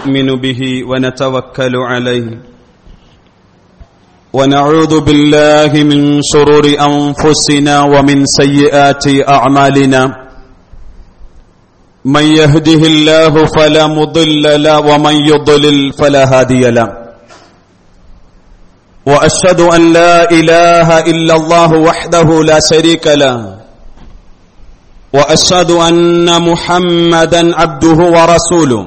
ونؤمن به ونتوكل عليه ونعوذ بالله من شرور أنفسنا ومن سيئات أعمالنا من يهده الله فلا مضل له ومن يضلل فلا هادي له واشهد ان لا اله الا الله وحده لا شريك له واشهد ان محمدا عبده ورسوله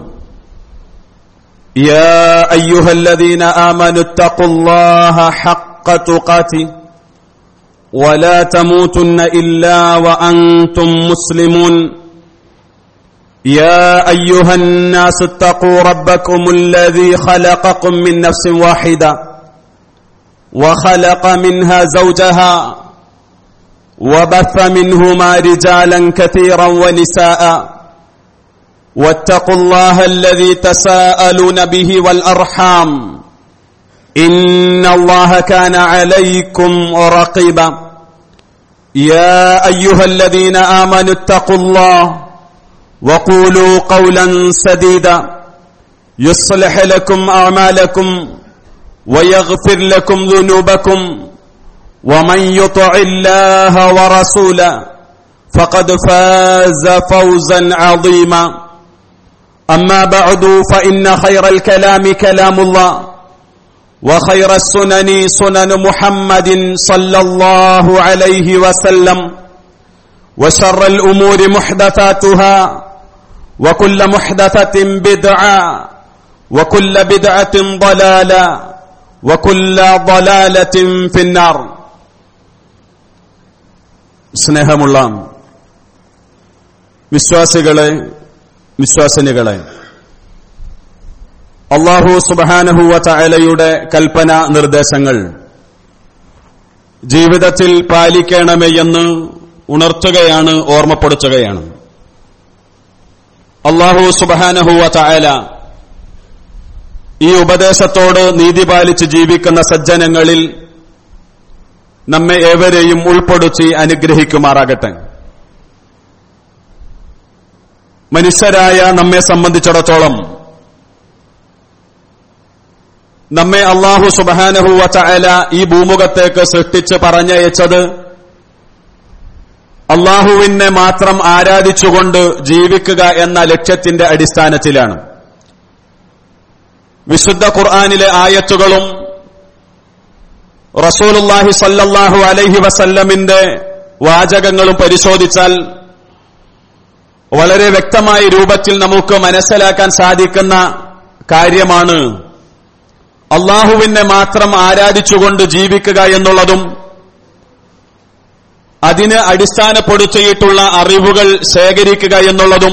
يا ايها الذين امنوا اتقوا الله حق تقاته ولا تموتن الا وانتم مسلمون يا ايها الناس اتقوا ربكم الذي خلقكم من نفس واحده وخلق منها زوجها وبث منهما رجالا كثيرا ونساء واتقوا الله الذي تساءلون به والارحام ان الله كان عليكم رقيبا يا ايها الذين امنوا اتقوا الله وقولوا قولا سديدا يصلح لكم اعمالكم ويغفر لكم ذنوبكم ومن يطع الله ورسوله فقد فاز فوزا عظيما اما بعد فان خير الكلام كلام الله وخير السنن سنن محمد صلى الله عليه وسلم وشر الامور محدثاتها وكل محدثه بدعه وكل بدعه ضلاله وكل ضلالة في النار സ്നേഹമുള്ള വിശ്വാസികളെ വിശ്വാസിനികളെ അള്ളാഹു സുബാനഹുവ ചായലയുടെ കൽപ്പന നിർദ്ദേശങ്ങൾ ജീവിതത്തിൽ പാലിക്കണമേ എന്ന് ഉണർത്തുകയാണ് ഓർമ്മപ്പെടുത്തുകയാണ് അള്ളാഹു സുബാനഹുവ ചായല ഈ ഉപദേശത്തോട് നീതി പാലിച്ച് ജീവിക്കുന്ന സജ്ജനങ്ങളിൽ നമ്മെ ഏവരെയും ഉൾപ്പെടുത്തി അനുഗ്രഹിക്കുമാറാകട്ടെ മനുഷ്യരായ നമ്മെ സംബന്ധിച്ചിടത്തോളം നമ്മെ അള്ളാഹു സുബാനഹുവ ചായാല ഈ ഭൂമുഖത്തേക്ക് സൃഷ്ടിച്ച് പറഞ്ഞയച്ചത് അള്ളാഹുവിനെ മാത്രം ആരാധിച്ചുകൊണ്ട് ജീവിക്കുക എന്ന ലക്ഷ്യത്തിന്റെ അടിസ്ഥാനത്തിലാണ് വിശുദ്ധ ഖുർആാനിലെ ആയത്തുകളും റസൂലുല്ലാഹി സല്ലല്ലാഹു അലൈഹി വസല്ലമിന്റെ വാചകങ്ങളും പരിശോധിച്ചാൽ വളരെ വ്യക്തമായ രൂപത്തിൽ നമുക്ക് മനസ്സിലാക്കാൻ സാധിക്കുന്ന കാര്യമാണ് അള്ളാഹുവിനെ മാത്രം ആരാധിച്ചുകൊണ്ട് ജീവിക്കുക എന്നുള്ളതും അതിന് അടിസ്ഥാനപ്പെടുത്തിയിട്ടുള്ള അറിവുകൾ ശേഖരിക്കുക എന്നുള്ളതും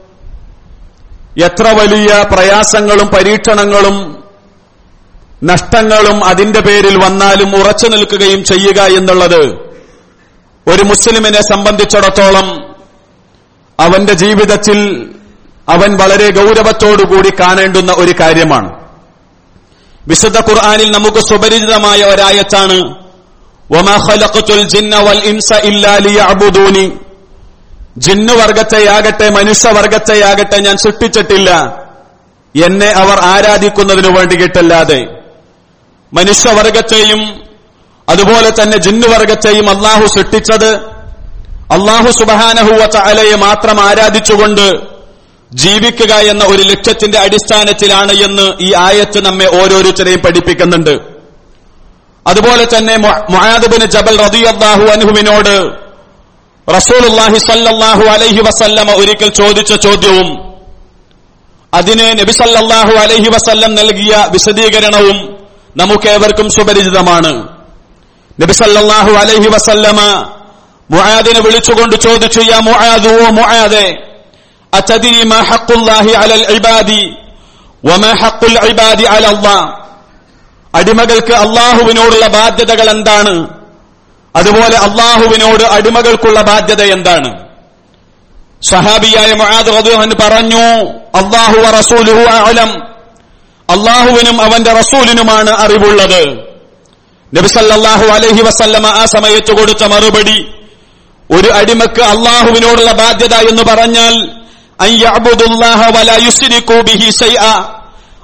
എത്ര വലിയ പ്രയാസങ്ങളും പരീക്ഷണങ്ങളും നഷ്ടങ്ങളും അതിന്റെ പേരിൽ വന്നാലും ഉറച്ചു നിൽക്കുകയും ചെയ്യുക എന്നുള്ളത് ഒരു മുസ്ലിമിനെ സംബന്ധിച്ചിടത്തോളം അവന്റെ ജീവിതത്തിൽ അവൻ വളരെ ഗൗരവത്തോടുകൂടി കാണേണ്ടുന്ന ഒരു കാര്യമാണ് വിശുദ്ധ ഖുർആാനിൽ നമുക്ക് സുപരിചിതമായ ഒരായത്താണ് ജിന്ന വൽ ഇൻസ ഇല്ലാ ലിയഅബുദൂനി ജിന്നുവർഗത്തെയാകട്ടെ മനുഷ്യവർഗത്തെയാകട്ടെ ഞാൻ സൃഷ്ടിച്ചിട്ടില്ല എന്നെ അവർ ആരാധിക്കുന്നതിനു വേണ്ടിയിട്ടല്ലാതെ മനുഷ്യവർഗത്തെയും അതുപോലെ തന്നെ ജിന്നുവർഗത്തെയും അള്ളാഹു സൃഷ്ടിച്ചത് അള്ളാഹു സുബഹാനഹുവ ചാലയെ മാത്രം ആരാധിച്ചുകൊണ്ട് ജീവിക്കുക എന്ന ഒരു ലക്ഷ്യത്തിന്റെ അടിസ്ഥാനത്തിലാണ് എന്ന് ഈ ആയത്ത് നമ്മെ ഓരോരുത്തരെയും പഠിപ്പിക്കുന്നുണ്ട് അതുപോലെ തന്നെ മൊഹാദബിന് ജബൽ റതിയല്ലാഹു അനുഹുവിനോട് റസൂലുല്ലാഹി സല്ലല്ലാഹു അലൈഹി വസല്ലമ ഒരിക്കൽ ചോദിച്ച ചോദ്യവും അതിന് നബി സല്ലല്ലാഹു അലൈഹി വസല്ലം നൽകിയ വിശദീകരണവും നമുക്കേവർക്കും സുപരിചിതമാണ് നബി സല്ലല്ലാഹു അലൈഹി വസല്ലമ മുആദിനെ വിളിച്ചുകൊണ്ട് ചോദിച്ചു യാ മുആദു ഓ മുആദെ അതദ്രി മാ ഹഖുല്ലാഹി അലൽ ഇബാദി വമാ ഹഖുൽ ഇബാദി അലല്ലാഹ് അടിമകൾക്ക് അള്ളാഹുവിനോടുള്ള ബാധ്യതകൾ എന്താണ് അതുപോലെ അള്ളാഹുവിനോട് അടിമകൾക്കുള്ള ബാധ്യത എന്താണ് സഹാബിയായ മുആദ് റളിയല്ലാഹു പറഞ്ഞു അള്ളാഹു റസൂലുഹു അഅലം അള്ളാഹുവിനും അവന്റെ റസൂലിനുമാണ് അറിവുള്ളത് നബി സല്ലല്ലാഹു അലൈഹി വസല്ലമ ആ സമയത്ത് കൊടുത്ത മറുപടി ഒരു അടിമക്ക് അള്ളാഹുവിനോടുള്ള ബാധ്യത എന്ന് പറഞ്ഞാൽ അൻ യഅ്ബുദുല്ലാഹ വലാ യുശ്രികൂ ബിഹി ശൈഅ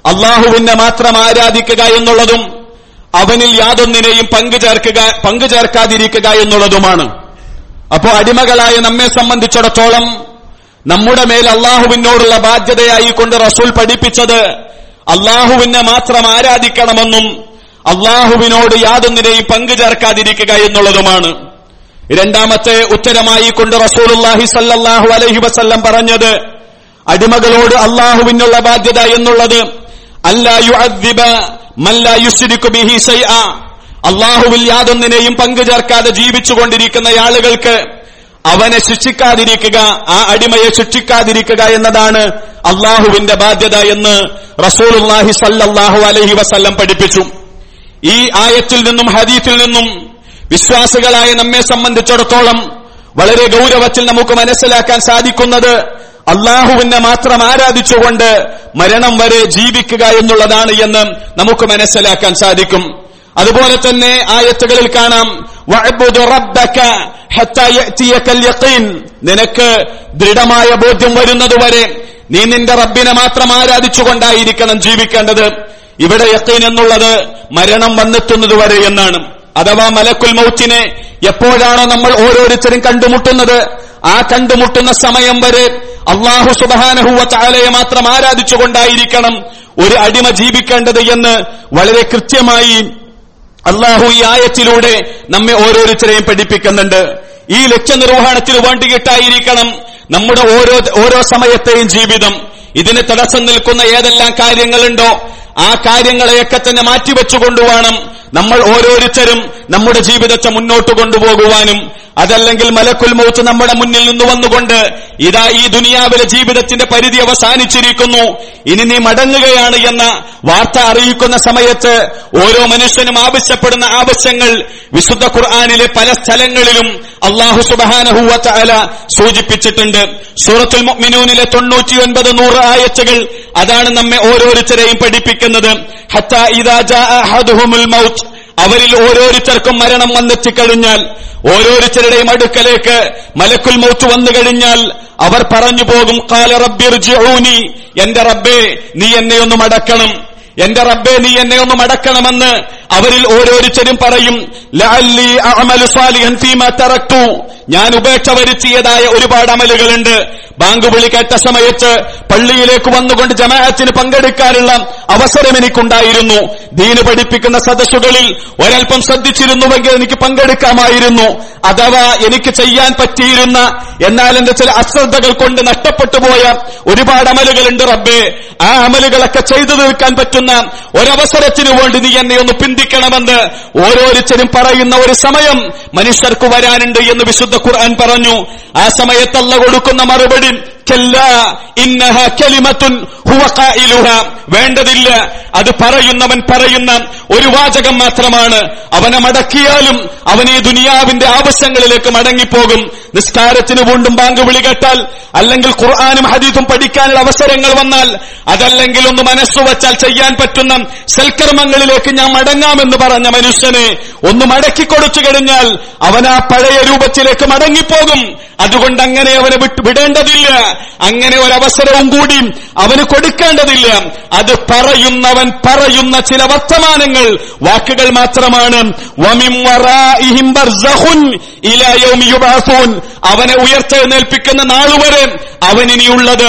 അള്ളാഹുവിനെ മാത്രം ആരാധിക്കുക എന്നുള്ളതും അവനിൽ യാതൊന്നിനെയും പങ്കുചേർക്കുക പങ്കുചേർക്കാതിരിക്കുക എന്നുള്ളതുമാണ് അപ്പോ അടിമകളായ നമ്മെ സംബന്ധിച്ചിടത്തോളം നമ്മുടെ മേൽ അള്ളാഹുവിനോടുള്ള ബാധ്യതയായി കൊണ്ട് റസൂൽ പഠിപ്പിച്ചത് അള്ളാഹുവിനെ മാത്രം ആരാധിക്കണമെന്നും അള്ളാഹുവിനോട് യാതൊന്നിനെയും പങ്കുചേർക്കാതിരിക്കുക എന്നുള്ളതുമാണ് രണ്ടാമത്തെ ഉത്തരമായി കൊണ്ട് റസൂലുല്ലാഹി സല്ലല്ലാഹു അലൈഹി വസല്ലം പറഞ്ഞത് അടിമകളോട് അള്ളാഹുവിനുള്ള ബാധ്യത എന്നുള്ളത് അല്ലാ യുഅദ്ദിബ മൻ ലാ യുശ്രികു ബിഹി ശൈഅ അള്ളാഹുവിൽ യാതൊന്നിനെയും പങ്കുചേർക്കാതെ ജീവിച്ചുകൊണ്ടിരിക്കുന്ന ആളുകൾക്ക് അവനെ ശിക്ഷിക്കാതിരിക്കുക ആ അടിമയെ ശിക്ഷിക്കാതിരിക്കുക എന്നതാണ് അള്ളാഹുവിന്റെ ബാധ്യത എന്ന് റസൂലുല്ലാഹി സല്ലല്ലാഹു അലൈഹി വസല്ലം പഠിപ്പിച്ചു ഈ ആയത്തിൽ നിന്നും ഹദീത്തിൽ നിന്നും വിശ്വാസികളായ നമ്മെ സംബന്ധിച്ചിടത്തോളം വളരെ ഗൗരവത്തിൽ നമുക്ക് മനസ്സിലാക്കാൻ സാധിക്കുന്നത് അള്ളാഹുവിനെ മാത്രം ആരാധിച്ചുകൊണ്ട് മരണം വരെ ജീവിക്കുക എന്നുള്ളതാണ് എന്ന് നമുക്ക് മനസ്സിലാക്കാൻ സാധിക്കും അതുപോലെ തന്നെ ആയത്തുകളിൽ കാണാം വഅബ്ദു റബ്ബക ഹത്താ യഅതിയകൽ യഖീൻ നിനക്ക് ദൃഢമായ ബോധ്യം വരുന്നതുവരെ നീ നിന്റെ റബ്ബിനെ മാത്രം ആരാധിച്ചുകൊണ്ടായിരിക്കണം ജീവിക്കേണ്ടത് ഇവിടെ യക്കീൻ എന്നുള്ളത് മരണം വന്നെത്തുന്നതുവരെ എന്നാണ് അഥവാ മലക്കുൽ മൗത്തിനെ എപ്പോഴാണോ നമ്മൾ ഓരോരുത്തരും കണ്ടുമുട്ടുന്നത് ആ കണ്ടുമുട്ടുന്ന സമയം വരെ അള്ളാഹു സുബാനഹുവ ചാലയെ മാത്രം ആരാധിച്ചുകൊണ്ടായിരിക്കണം ഒരു അടിമ ജീവിക്കേണ്ടത് എന്ന് വളരെ കൃത്യമായി അള്ളാഹു ഈ ആയത്തിലൂടെ നമ്മെ ഓരോരുത്തരെയും പഠിപ്പിക്കുന്നുണ്ട് ഈ ലക്ഷ്യനിർവഹണത്തിന് വേണ്ടിയിട്ടായിരിക്കണം നമ്മുടെ ഓരോ ഓരോ സമയത്തെയും ജീവിതം ഇതിന് തടസ്സം നിൽക്കുന്ന ഏതെല്ലാം കാര്യങ്ങളുണ്ടോ ആ കാര്യങ്ങളെയൊക്കെ തന്നെ മാറ്റിവെച്ചുകൊണ്ടുവേണം നമ്മൾ ഓരോരുത്തരും നമ്മുടെ ജീവിതത്തെ മുന്നോട്ട് കൊണ്ടുപോകുവാനും അതല്ലെങ്കിൽ മലക്കുൽ മൗത്ത് നമ്മുടെ മുന്നിൽ നിന്ന് വന്നുകൊണ്ട് ഇതാ ഈ ദുനിയാവിലെ ജീവിതത്തിന്റെ പരിധി അവസാനിച്ചിരിക്കുന്നു ഇനി നീ മടങ്ങുകയാണ് എന്ന വാർത്ത അറിയിക്കുന്ന സമയത്ത് ഓരോ മനുഷ്യനും ആവശ്യപ്പെടുന്ന ആവശ്യങ്ങൾ വിശുദ്ധ ഖുർആാനിലെ പല സ്ഥലങ്ങളിലും അള്ളാഹു സുബാനഹുവ അല സൂചിപ്പിച്ചിട്ടുണ്ട് സൂറത്തുൽ മുഅ്മിനൂനിലെ തൊണ്ണൂറ്റിയൊൻപത് നൂറ് ആയത്തുകൾ അതാണ് നമ്മെ ഓരോരുത്തരെയും പഠിപ്പിക്കുന്നത് ഹത്താ ഇദാ ജാഅ അഹദുഹുമുൽ മൗത്ത് അവരിൽ ഓരോരുത്തർക്കും മരണം വന്നെത്തിക്കഴിഞ്ഞാൽ ഓരോരുത്തരുടെയും അടുക്കലേക്ക് മലക്കുൽ മൗത്ത് വന്നു കഴിഞ്ഞാൽ അവർ പറഞ്ഞു പോകും കാല റബ്ബിർജിഊനി എന്റെ റബ്ബേ നീ എന്നെ ഒന്ന് മടക്കണം എന്റെ റബ്ബേ നീ എന്നെ ഒന്ന് മടക്കണമെന്ന് അവരിൽ ഓരോരുത്തരും പറയും ലഅല്ലി അഅമലു സാലിഹൻ ഫീമാ തറക്തു ഞാൻ ഉപേക്ഷ വരുത്തിയതായ ഒരുപാട് അമലുകളുണ്ട് ബാങ്ക് വിളി കേട്ട സമയത്ത് പള്ളിയിലേക്ക് വന്നുകൊണ്ട് ജമാഅത്തിന് പങ്കെടുക്കാനുള്ള അവസരം എനിക്കുണ്ടായിരുന്നു ദീന് പഠിപ്പിക്കുന്ന സദസ്സുകളിൽ ഒരൽപ്പം ശ്രദ്ധിച്ചിരുന്നുവെങ്കിൽ എനിക്ക് പങ്കെടുക്കാമായിരുന്നു അഥവാ എനിക്ക് ചെയ്യാൻ പറ്റിയിരുന്ന എന്നാൽ എന്റെ ചില അശ്രദ്ധകൾ കൊണ്ട് നഷ്ടപ്പെട്ടു പോയ ഒരുപാട് അമലുകളുണ്ട് റബ്ബേ ആ അമലുകളൊക്കെ ചെയ്തു തീർക്കാൻ പറ്റുന്ന ഒരവസരത്തിനു വേണ്ടി നീ എന്നെ ഒന്ന് പിന്തിക്കണമെന്ന് ഓരോരുത്തരും പറയുന്ന ഒരു സമയം മനുഷ്യർക്ക് വരാനുണ്ട് എന്ന് വിശുദ്ധ ഖുർആൻ പറഞ്ഞു ആ സമയത്തല്ല കൊടുക്കുന്ന മറുപടി കല്ല ഇന്നഹ കലിമത്തുൻ ഹുവ ഖായിലുഹ വേണ്ടതില്ല അത് പറയുന്നവൻ പറയുന്ന ഒരു വാചകം മാത്രമാണ് അവനെ മടക്കിയാലും അവൻ ഈ ദുനിയാവിന്റെ ആവശ്യങ്ങളിലേക്ക് മടങ്ങിപ്പോകും നിസ്കാരത്തിന് വീണ്ടും ബാങ്ക് വിളി കേട്ടാൽ അല്ലെങ്കിൽ ഖുർആാനും ഹദീസും പഠിക്കാനുള്ള അവസരങ്ങൾ വന്നാൽ അതല്ലെങ്കിൽ ഒന്ന് മനസ്സു വച്ചാൽ ചെയ്യാൻ പറ്റുന്ന സൽക്കർമ്മങ്ങളിലേക്ക് ഞാൻ മടങ്ങാമെന്ന് പറഞ്ഞ മനുഷ്യനെ ഒന്ന് മടക്കി കൊടുത്തു കഴിഞ്ഞാൽ അവൻ ആ പഴയ രൂപത്തിലേക്ക് മടങ്ങിപ്പോകും അതുകൊണ്ട് അങ്ങനെ അവനെ വിട്ട് വിടേണ്ടതില്ല അങ്ങനെ ഒരവസരവും കൂടി അവന് കൊടുക്കേണ്ടതില്ല അത് പറയുന്നവൻ പറയുന്ന ചില വർത്തമാനങ്ങൾ വാക്കുകൾ മാത്രമാണ് വമിൻ വറാഇഹിം ബർസഖുൻ ഇലാ യൗമി യുബഅസൂൻ അവനെ ഉയർത്തെഴുന്നേൽപ്പിക്കുന്ന നാളുവരെ അവനിനിയുള്ളത്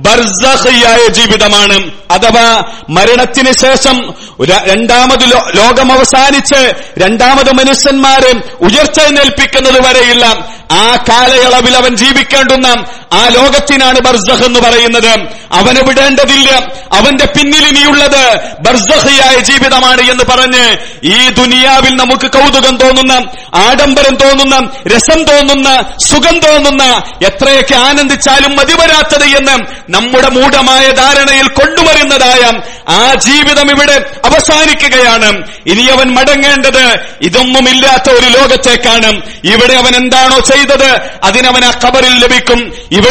ബർസഖിയായ ജീവിതമാണ് അഥവാ മരണത്തിന് ശേഷം ര- രണ്ടാമത് ലോ- ലോകം അവസാനിച്ച് രണ്ടാമത് മനുഷ്യന്മാരെ ഉയർത്തെഴുന്നേൽപ്പിക്കുന്നത് വരെയുള്ള ആ കാലയളവിൽ അവൻ ജീവിക്കേണ്ടുന്ന ആ ലോകത്തിനാണ് ബർസഖ് എന്ന് പറയുന്നത് അവന് വിടേണ്ടതില്ല അവന്റെ പിന്നിൽ ഇനിയുള്ളത് ബർസഖിയായ ജീവിതമാണ് എന്ന് പറഞ്ഞ് ഈ ദുനിയാവിൽ നമുക്ക് കൗതുകം തോന്നുന്ന ആഡംബരം തോന്നുന്ന രസം തോന്നുന്ന സുഖം തോന്നുന്ന എത്രയൊക്കെ ആനന്ദിച്ചാലും മതിവരാത്തത് എന്ന് നമ്മുടെ മൂഢമായ ധാരണയിൽ കൊണ്ടുവരുന്നതായ ആ ജീവിതം ഇവിടെ അവസാനിക്കുകയാണ് ഇനി അവൻ മടങ്ങേണ്ടത് ഇതൊന്നുമില്ലാത്ത ഒരു ലോകത്തേക്കാണ് ഇവിടെ അവൻ എന്താണോ ചെയ്തത് അതിനവൻ ആ ഖബറിൽ ലഭിക്കും ഇവിടെ എന്താണോ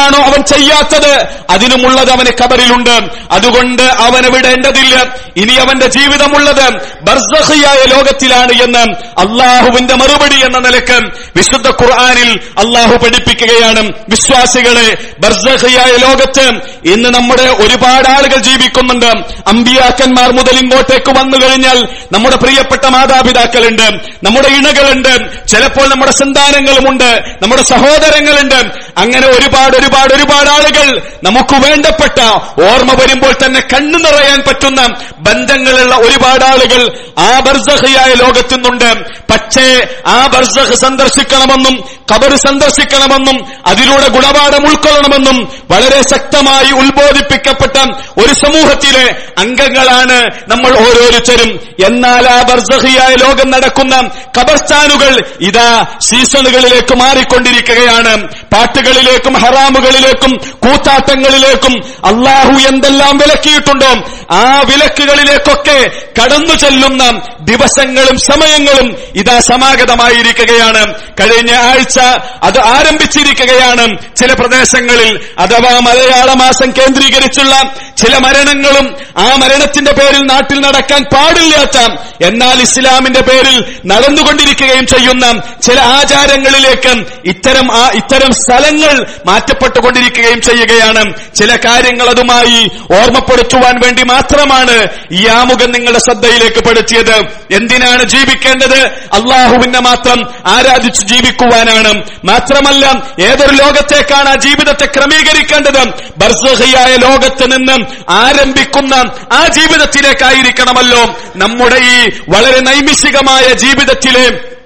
എന്താണോ അവൻ ചെയ്യാത്തത് അതിനുമുള്ളത് അവന് കബറിലുണ്ട് അതുകൊണ്ട് അവന് വിടേണ്ടതില്ല ഇനി അവന്റെ ജീവിതമുള്ളത് ബർസഹിയായ ലോകത്തിലാണ് എന്ന് അള്ളാഹുവിന്റെ മറുപടി എന്ന നിലക്ക് വിശുദ്ധ ഖുർആാനിൽ അള്ളാഹു പഠിപ്പിക്കുകയാണ് വിശ്വാസികളെ ബർസഹിയായ ലോകത്ത് ഇന്ന് നമ്മുടെ ഒരുപാട് ആളുകൾ ജീവിക്കുന്നുണ്ട് അമ്പിയാക്കന്മാർ മുതൽ ഇങ്ങോട്ടേക്ക് വന്നു കഴിഞ്ഞാൽ നമ്മുടെ പ്രിയപ്പെട്ട മാതാപിതാക്കളുണ്ട് നമ്മുടെ ഇണകളുണ്ട് ചിലപ്പോൾ നമ്മുടെ സന്താനങ്ങളുമുണ്ട് നമ്മുടെ സഹോദരങ്ങളുണ്ട് അങ്ങനെ ഒരുപാട് ഒരുപാട് ഒരുപാട് ആളുകൾ നമുക്ക് വേണ്ടപ്പെട്ട ഓർമ്മ വരുമ്പോൾ തന്നെ കണ്ണു നിറയാൻ പറ്റുന്ന ബന്ധങ്ങളുള്ള ഒരുപാട് ആളുകൾ ആ ബർസഹിയായ ലോകത്തുന്നുണ്ട് പക്ഷേ ആ ബർസഹ് സന്ദർശിക്കണമെന്നും കബർ സന്ദർശിക്കണമെന്നും അതിലൂടെ ഗുണപാഠം ഉൾക്കൊള്ളണമെന്നും വളരെ ശക്തമായി ഉത്ബോധിപ്പിക്കപ്പെട്ട ഒരു സമൂഹത്തിലെ അംഗങ്ങളാണ് നമ്മൾ ഓരോരുത്തരും എന്നാൽ ആ ബർസഹിയായ ലോകം നടക്കുന്ന ഖബർസ്ഥാനുകൾ ഇതാ സീസണുകളിലേക്ക് മാറിക്കൊണ്ടിരിക്കുകയാണ് പാട്ടുകളിലേക്കും ഹറാമുകളിലേക്കും കൂത്താട്ടങ്ങളിലേക്കും അള്ളാഹു എന്തെല്ലാം വിലക്കിയിട്ടുണ്ടോ ആ വിലക്കുകളിലേക്കൊക്കെ കടന്നു ചെല്ലുന്ന ദിവസങ്ങളും സമയങ്ങളും ഇതാ സമാഗതമായിരിക്കുകയാണ് കഴിഞ്ഞ ആഴ്ച അത് ആരംഭിച്ചിരിക്കുകയാണ് ചില പ്രദേശങ്ങളിൽ അഥവാ മലയാള മാസം കേന്ദ്രീകരിച്ചുള്ള ചില മരണങ്ങളും ആ മരണത്തിന്റെ പേരിൽ നാട്ടിൽ നടക്കാൻ പാടില്ലാത്ത എന്നാൽ ഇസ്ലാമിന്റെ പേരിൽ നടന്നുകൊണ്ടിരിക്കുകയും ചെയ്യുന്ന ചില ആചാരങ്ങളിലേക്ക് ഇത്തരം ആ ഇത്തരം സ്ഥലങ്ങൾ മാറ്റപ്പെട്ടുകൊണ്ടിരിക്കുകയും ചെയ്യുകയാണ് ചില കാര്യങ്ങൾ അതുമായി ഓർമ്മപ്പെടുത്തുവാൻ വേണ്ടി മാത്രമാണ് ഈ ആമുഖം നിങ്ങളുടെ ശ്രദ്ധയിലേക്ക് പെടുത്തിയത് എന്തിനാണ് ജീവിക്കേണ്ടത് അള്ളാഹുവിനെ മാത്രം ആരാധിച്ച് ജീവിക്കുവാനാണ് മാത്രമല്ല ഏതൊരു ലോകത്തേക്കാണ് ആ ജീവിതത്തെ ക്രമീകരിക്കേണ്ടത് ബർസഹിയായ ലോകത്ത് നിന്ന് ആരംഭിക്കുന്ന ആ ജീവിതത്തിലേക്കായിരിക്കണമല്ലോ നമ്മുടെ ഈ വളരെ നൈമിഷികമായ ജീവിതത്തിലെ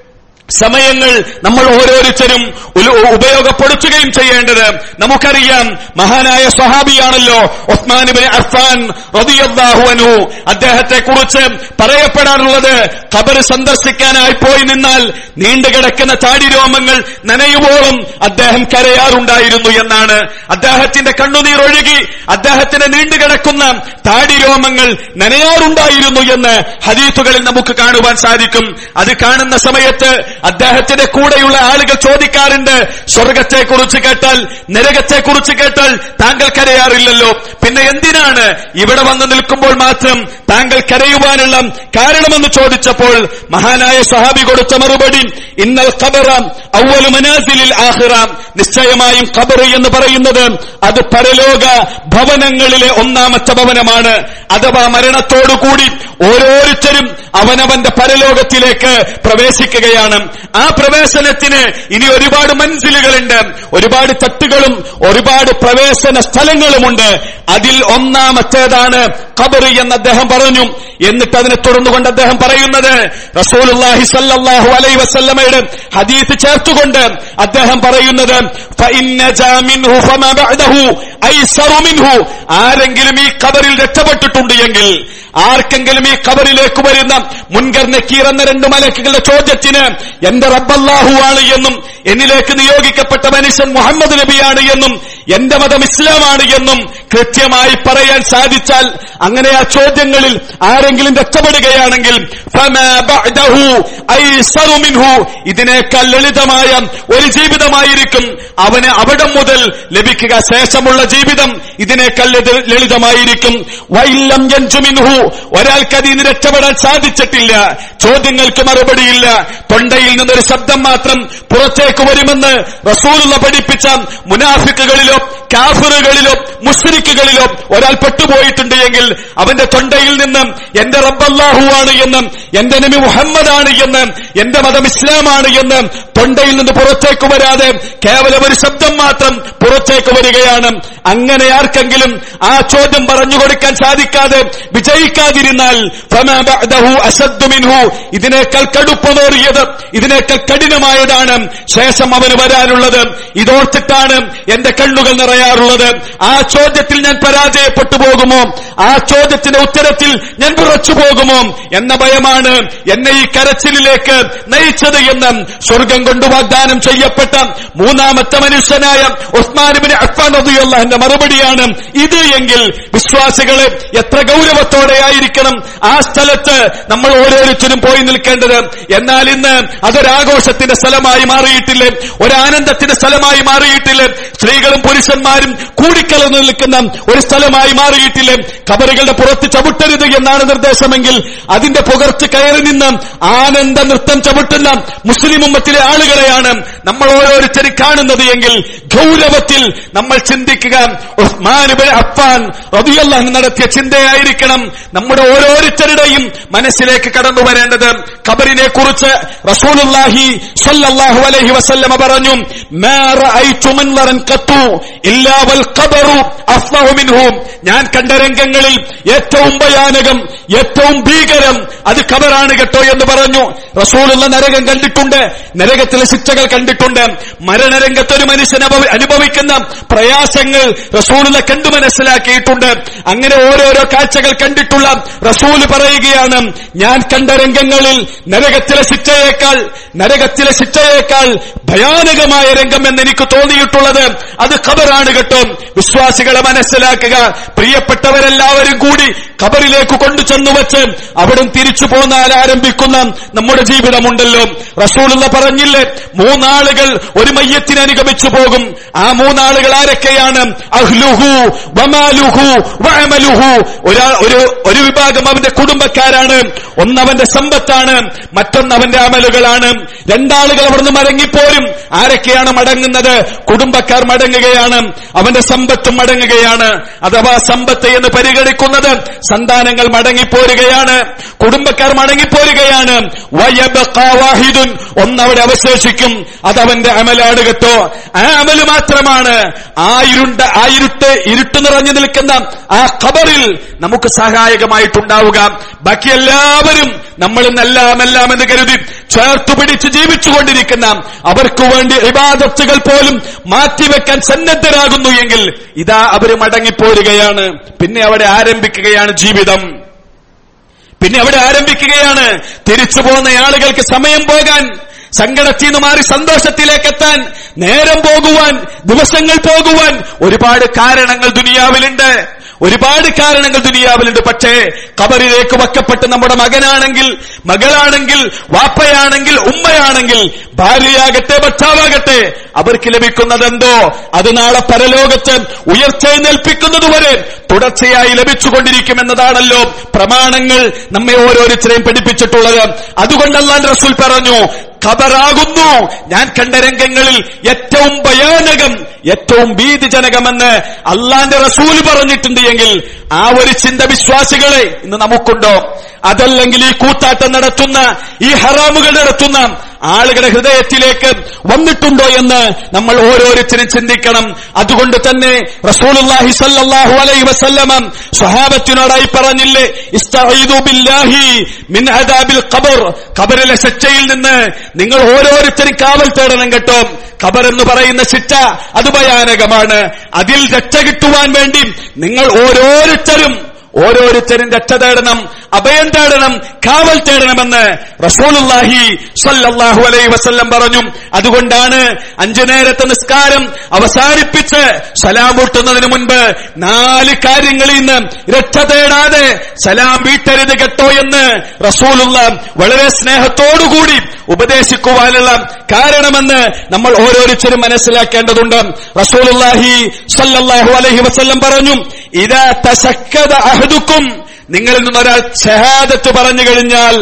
സമയങ്ങൾ നമ്മൾ ഓരോരുത്തരും ഉല- ഉപയോഗപ്പെടുത്തുകയും ചെയ്യേണ്ടത് നമുക്കറിയാം മഹാനായ സ്വഹാബിയാണല്ലോ ഒസ്മാനിബിന് അഫ്ഫാൻ റളിയല്ലാഹു അൻഹു അദ്ദേഹത്തെ കുറിച്ച് പറയപ്പെടാറുള്ളത് ഖബർ സന്ദർശിക്കാനായി പോയി നിന്നാൽ നീണ്ടുകിടക്കുന്ന താടിരോമങ്ങൾ നനയുവോളം അദ്ദേഹം കരയാറുണ്ടായിരുന്നു എന്നാണ് അദ്ദേഹത്തിന്റെ കണ്ണുനീർ ഒഴുകി അദ്ദേഹത്തിന് നീണ്ടുകിടക്കുന്ന താടിരോമങ്ങൾ നനയാറുണ്ടായിരുന്നു എന്ന് ഹദീസുകളിൽ നമുക്ക് കാണുവാൻ സാധിക്കും അത് കാണുന്ന സമയത്ത് അദ്ദേഹത്തിന്റെ കൂടെയുള്ള ആളുകൾ ചോദിക്കാറുണ്ട് സ്വർഗത്തെ കുറിച്ച് കേട്ടാൽ നരകത്തെ കുറിച്ച് കേട്ടാൽ താങ്കൾ കരയാറില്ലല്ലോ പിന്നെ എന്തിനാണ് ഇവിടെ വന്ന് നിൽക്കുമ്പോൾ മാത്രം താങ്കൾ കരയുവാനുള്ള കാരണമെന്ന് ചോദിച്ചപ്പോൾ മഹാനായ സഹാബി കൊടുത്ത മറുപടി ഇന്നൽ ഖബറ ഔവലു മനാസിലിൽ ആഖിറ നിശ്ചയമായും ഖബർ എന്ന് പറയുന്നത് അത് പരലോക ഭവനങ്ങളിലെ ഒന്നാമത്തെ ഭവനമാണ് അഥവാ മരണത്തോടുകൂടി ഓരോരുത്തരും അവനവന്റെ പരലോകത്തിലേക്ക് പ്രവേശിക്കുകയാണ് ആ പ്രവേശനത്തിന് ഇനി ഒരുപാട് മൻസിലുകളുണ്ട് ഒരുപാട് തട്ടുകളും ഒരുപാട് പ്രവേശന സ്ഥലങ്ങളുമുണ്ട് അതിൽ ഒന്നാമത്തേതാണ് ഖബർ എന്ന് അദ്ദേഹം പറഞ്ഞു എന്നിട്ട് അതിനെ തുടർന്നുകൊണ്ട് അദ്ദേഹം പറയുന്നത് റസൂലുള്ളാഹി സല്ലല്ലാഹു അലൈഹി വസല്ലമയുടെ ഹദീസ് ചേർത്തുകൊണ്ട് അദ്ദേഹം പറയുന്നത് ഫഇന്ന ജാ മിൻഹു ഫമാ ബഅദഹു ഐസറു മിൻഹു ആരെങ്കിലും ഈ ഖബറിൽ രക്ഷപ്പെട്ടിട്ടുണ്ട് എങ്കിൽ ആർക്കെങ്കിലും ഈ ഖബറിലേക്ക് വരുന്ന മുൻകർ നക്കീർ എന്ന രണ്ട് മലക്കുകളുടെ ചോദ്യത്തിന് എന്റെ റബ്ബല്ലാഹു ആണ് എന്നും എന്നിലേക്ക് നിയോഗിക്കപ്പെട്ട മനുഷ്യൻ മുഹമ്മദ് നബിയാണ് എന്നും എന്റെ മതം ഇസ്ലാമാണ് എന്നും കൃത്യമായി പറയാൻ സാധിച്ചാൽ അങ്ങനെ ആ ചോദ്യങ്ങളിൽ ആരെങ്കിലും രക്ഷപ്പെടുകയാണെങ്കിൽ ഫമാ ബഅദഹു ഐസറു മിൻഹു ഇതിനേക്കാൾ ലളിതമായ ഒരു ജീവിതമായിരിക്കും അവന് അവിടം മുതൽ ലഭിക്കുക ശേഷമുള്ള ജീവിതം ഇതിനേക്കാൾ ലളിത- ലളിതമായിരിക്കും വൈല്ലം യൻജു മിൻഹു ഒരാൾക്ക് അതിൽ നിന്ന് രക്ഷപ്പെടാൻ സാധിച്ചിട്ടില്ല ചോദ്യങ്ങൾക്ക് മറുപടിയില്ല തൊണ്ടയിൽ നിന്നൊരു ശബ്ദം മാത്രം പുറത്തേക്ക് വരുമെന്ന് റസൂലുള്ള പഠിപ്പിച്ച മുനാഫിക്കുകളിലോ കാഫിറുകളിലോ മുസ്ലിക്കുകളിലോ ഒരാൾ പെട്ടുപോയിട്ടുണ്ട് എങ്കിൽ അവന്റെ തൊണ്ടയിൽ നിന്നും എന്റെ റബ്ബല്ലാഹു ആണ് എന്നും എന്റെ നബി മുഹമ്മദാണ് എന്നും എന്റെ മതം ഇസ്ലാമാണ് എന്നും തൊണ്ടയിൽ നിന്ന് പുറത്തേക്ക് വരാതെ കേവലം ഒരു ശബ്ദം മാത്രം പുറത്തേക്ക് വരികയാണ് അങ്ങനെ ആർക്കെങ്കിലും ആ ചോദ്യം പറഞ്ഞു കൊടുക്കാൻ സാധിക്കാതെ വിജയിക്കാതിരുന്നാൽ ഫമാ ബഅദഹു അശദ്ദു മിൻഹു ഇതിനേക്കാൾ കടുപ്പമേറിയത് ഇതിനേക്കാൾ കഠിനമായതാണ് ശേഷം അവന് വരാനുള്ളത് ഇതോർത്തിട്ടാണ് എന്റെ കണ്ണുകൾ നിറയാറുള്ളത് ആ ചോദ്യത്തിൽ ഞാൻ പരാജയപ്പെട്ടു പോകുമോ ആ ചോദ്യത്തിന്റെ ഉത്തരത്തിൽ ഞാൻ വിറച്ചു പോകുമോ എന്ന ഭയമാണ് എന്നെ ഈ കരച്ചിലിലേക്ക് നയിച്ചത് എന്ന് സ്വർഗം കൊണ്ട് വാഗ്ദാനം ചെയ്യപ്പെട്ട മൂന്നാമത്തെ മനുഷ്യനായ ഉസ്മാനുബിന് അഫ്ഫാൻ മറുപടിയാണ് ഇത് എങ്കിൽ വിശ്വാസികളെ എത്ര ഗൗരവത്തോടെ ആയിരിക്കണം ആ സ്ഥലത്ത് നമ്മൾ ഓരോരുത്തരും പോയി നിൽക്കേണ്ടത് എന്നാൽ ഇന്ന് അതൊരാഘോഷത്തിന്റെ സ്ഥലമായി മാറിയിട്ടില്ലേ ഒരാനന്ദത്തിന്റെ സ്ഥലമായി മാറിയിട്ടില്ലേ സ്ത്രീകളും പുരുഷന്മാരും കൂടിക്കലർന്നു നിൽക്കുന്ന ഒരു സ്ഥലമായി മാറിയിട്ടില്ലേ കബറുകളുടെ പുറത്ത് ചവിട്ടരുത് എന്നാണ് നിർദ്ദേശമെങ്കിൽ അതിന്റെ പുകർച്ച് കയറി നിന്ന് ആനന്ദ നൃത്തം ചവിട്ടുന്ന മുസ്ലിം ഉമ്മത്തിലെ ആളുകളെയാണ് നമ്മൾ ഓരോരുത്തരും കാണുന്നത് എങ്കിൽ ഗൗരവത്തിൽ നമ്മൾ ചിന്തിക്കുക ഉസ്മാൻ ഇബ്നു അഫ്ഫാൻ റളിയല്ലാഹു അൻഹു നടത്തിയ ചിന്തയായിരിക്കണം നമ്മുടെ ഓരോരുത്തരുടെയും മനസ്സിലേക്ക് കടന്നു വരേണ്ടത് ഖബറിനെ കുറിച്ച് റസൂലുള്ളാഹി സ്വല്ലല്ലാഹു അലൈഹി വസല്ലമ പറഞ്ഞു മാ റഅയ്തു മൻളറൻ ഖത്തു ഇല്ലാ വൽ ഖബറു അഫ്ളഹു മിൻഹു ഞാൻ കണ്ട രംഗങ്ങളിൽ ഏറ്റവും ഭയാനകം ഏറ്റവും ഭീകരം അത് ഖബറാണ് കേട്ടോ എന്ന് പറഞ്ഞു റസൂലുള്ള നരകം കണ്ടിട്ടുണ്ട് നരകത്തിലെ ശിക്ഷകൾ കണ്ടിട്ടുണ്ട് മരണരംഗത്ത് ഒരു മനുഷ്യൻ അനുഭവ- അനുഭവിക്കുന്ന പ്രയാസങ്ങൾ റസൂലുള്ള കണ്ടു മനസ്സിലാക്കിയിട്ടുണ്ട് അങ്ങനെ ഓരോരോ കാഴ്ചകൾ കണ്ടിട്ടുള്ള റസൂല് പറയുകയാണ് ഞാൻ കണ്ട രംഗങ്ങളിൽ നരകത്തിലെ ശിക്ഷയേക്കാൾ നരകത്തിലെ ശിക്ഷയേക്കാൾ ഭയാനകമായ രംഗം എന്ന് എനിക്ക് തോന്നിയിട്ടുള്ളത് അത് ഖബറാണ് കേട്ടോ വിശ്വാസികളെ മനസ്സിലാക്കുക പ്രിയപ്പെട്ടവരെല്ലാവരും കൂടി ഖബറിലേക്ക് കൊണ്ടു ചെന്നു വെച്ച് അവിടെ തിരിച്ചു പോന്നാൽ ആരംഭിക്കുന്ന നമ്മുടെ ജീവിതമുണ്ടല്ലോ റസൂലുള്ള പറഞ്ഞില്ലേ മൂന്നാളുകൾ ഒരു മയ്യത്തിന് അനുഗമിച്ചു പോകും ആ മൂന്നാളുകൾ ആരൊക്കെയാണ് അഹ്ലുഹു വമാലുഹു വഅമലുഹു ഒരാ ഒരു ഒരു വിഭാഗം അവന്റെ കുടുംബക്കാരാണ് ഒന്നവന്റെ സമ്പത്താണ് മറ്റൊന്നവന്റെ അമലുകളാണ് രണ്ടാളുകൾ അവിടുന്ന് മടങ്ങിപ്പോരും ആരൊക്കെയാണ് മടങ്ങുന്നത് കുടുംബക്കാർ മടങ്ങുകയാണ് അവന്റെ സമ്പത്തും മടങ്ങുകയാണ് അഥവാ സമ്പത്ത് എന്ന് പരിഗണിക്കുന്നത് സന്താനങ്ങൾ മടങ്ങിപ്പോരുകയാണ് കുടുംബക്കാർ മടങ്ങിപ്പോരുകയാണ് വയബഖാ വാഹിദുൻ ഒന്നവിടെ അവശേഷിക്കും അതവന്റെ അമലാണ് കേട്ടോ ആ അമല് മാത്രമാണ് ആ ഇരുണ്ട ആ ഇരുട്ട് ഇരുട്ട് നിറഞ്ഞു നിൽക്കുന്ന ആ ഖബറിൽ നമുക്ക് സഹായകമായിട്ടുണ്ടാവുക ബാക്കി എല്ലാവരും നമ്മൾ എല്ലാം എല്ലാം എന്ന് കരുതി ചേർത്തു പിടിച്ച് ജീവിച്ചുകൊണ്ടിരിക്കുന്ന അവർക്ക് വേണ്ടി ഇബാദത്തുകൾ പോലും മാറ്റിവെക്കാൻ സന്നദ്ധരാകുന്നു എങ്കിൽ ഇതാ അവര് മടങ്ങിപ്പോരുകയാണ് പിന്നെ അവിടെ ആരംഭിക്കുകയാണ് ജീവിതം പിന്നെ അവിടെ ആരംഭിക്കുകയാണ് തിരിച്ചു പോകുന്ന ആളുകൾക്ക് സമയം പോകാൻ സങ്കടത്തിൽ നിന്ന് മാറി സന്തോഷത്തിലേക്ക് എത്താൻ നേരം പോകുവാൻ ദിവസങ്ങൾ പോകുവാൻ ഒരുപാട് കാരണങ്ങൾ ദുനിയാവിലുണ്ട് ഒരുപാട് കാരണങ്ങൾ ദുനിയാവിലുണ്ട് പക്ഷേ കബറിലേക്ക് വക്കപ്പെട്ട് നമ്മുടെ മകനാണെങ്കിൽ മകളാണെങ്കിൽ വാപ്പയാണെങ്കിൽ ഉമ്മയാണെങ്കിൽ ഭാര്യയാകട്ടെ ഭർത്താവാകട്ടെ അവർക്ക് ലഭിക്കുന്നതെന്തോ അത് നാളെ പരലോകത്ത് ഉയർച്ചേൽപ്പിക്കുന്നതുവരെ തുടർച്ചയായി ലഭിച്ചുകൊണ്ടിരിക്കുമെന്നതാണല്ലോ പ്രമാണങ്ങൾ നമ്മെ ഓരോരുത്തരെയും പഠിപ്പിച്ചിട്ടുള്ളത് അതുകൊണ്ടല്ലാൻ റസൂൽ പറഞ്ഞു ഖബറാകുന്നു ഞാൻ കണ്ട രംഗങ്ങളിൽ ഏറ്റവും ഭയാനകം ഏറ്റവും ഭീതിജനകമെന്ന് അള്ളാന്റെ റസൂൽ പറഞ്ഞിട്ടുണ്ട് എങ്കിൽ ആ ഒരു ചിന്ത വിശ്വാസികളെ ഇന്ന് നമുക്കുണ്ടോ അതല്ലെങ്കിൽ ഈ കൂത്താട്ടം നടത്തുന്ന ഈ ഹറാമുകൾ നടത്തുന്ന ആളുകളുടെ ഹൃദയത്തിലേക്ക് വന്നിട്ടുണ്ടോ എന്ന് നമ്മൾ ഓരോരുത്തരും ചിന്തിക്കണം അതുകൊണ്ട് തന്നെ റസൂലുള്ളാഹി സല്ലല്ലാഹു അലൈഹി വസല്ലമ സ്വഹാബത്തിനോടായി പറഞ്ഞില്ലേ ഇസ്തഈദു ബില്ലാഹി മിൻ അദാബിൽ ഖബർ ഖബറിലെ ശിക്ഷയിൽ നിന്ന് നിങ്ങൾ ഓരോരുത്തരും കാവൽ തേടണം കേട്ടോ ഖബർ എന്ന് പറയുന്ന ശിക്ഷ അത് ഭയാനകമാണ് അതിൽ രക്ഷ കിട്ടുവാൻ വേണ്ടി നിങ്ങൾ ഓരോരുത്തരും ഓരോരുത്തരും രക്ഷ തേടണം അഭയം തേടണം കാവൽ തേടണമെന്ന് റസൂലുള്ളാഹി സല്ലല്ലാഹു അലൈഹി വസല്ലം പറഞ്ഞു അതുകൊണ്ടാണ് അഞ്ചു നേരത്തെ നിസ്കാരം അവസാനിപ്പിച്ച് സലാം വീട്ടുന്നതിന് മുൻപ് നാല് കാര്യങ്ങളിൽ നിന്ന് രക്ഷ തേടാതെ സലാം വീട്ടരുത് കേട്ടോ എന്ന് റസൂലുള്ള വളരെ സ്നേഹത്തോടുകൂടി ഉപദേശിക്കുവാനുള്ള കാരണമെന്ന് നമ്മൾ ഓരോരുത്തരും മനസ്സിലാക്കേണ്ടതുണ്ട് റസൂലുള്ളാഹി സല്ലല്ലാഹു അലൈഹി വസല്ലം പറഞ്ഞു ഇതാ തശക്കത അഹദുക്കും നിങ്ങളിൽ നിന്നൊരാൾ ഷഹാദത്ത് പറഞ്ഞു കഴിഞ്ഞാൽ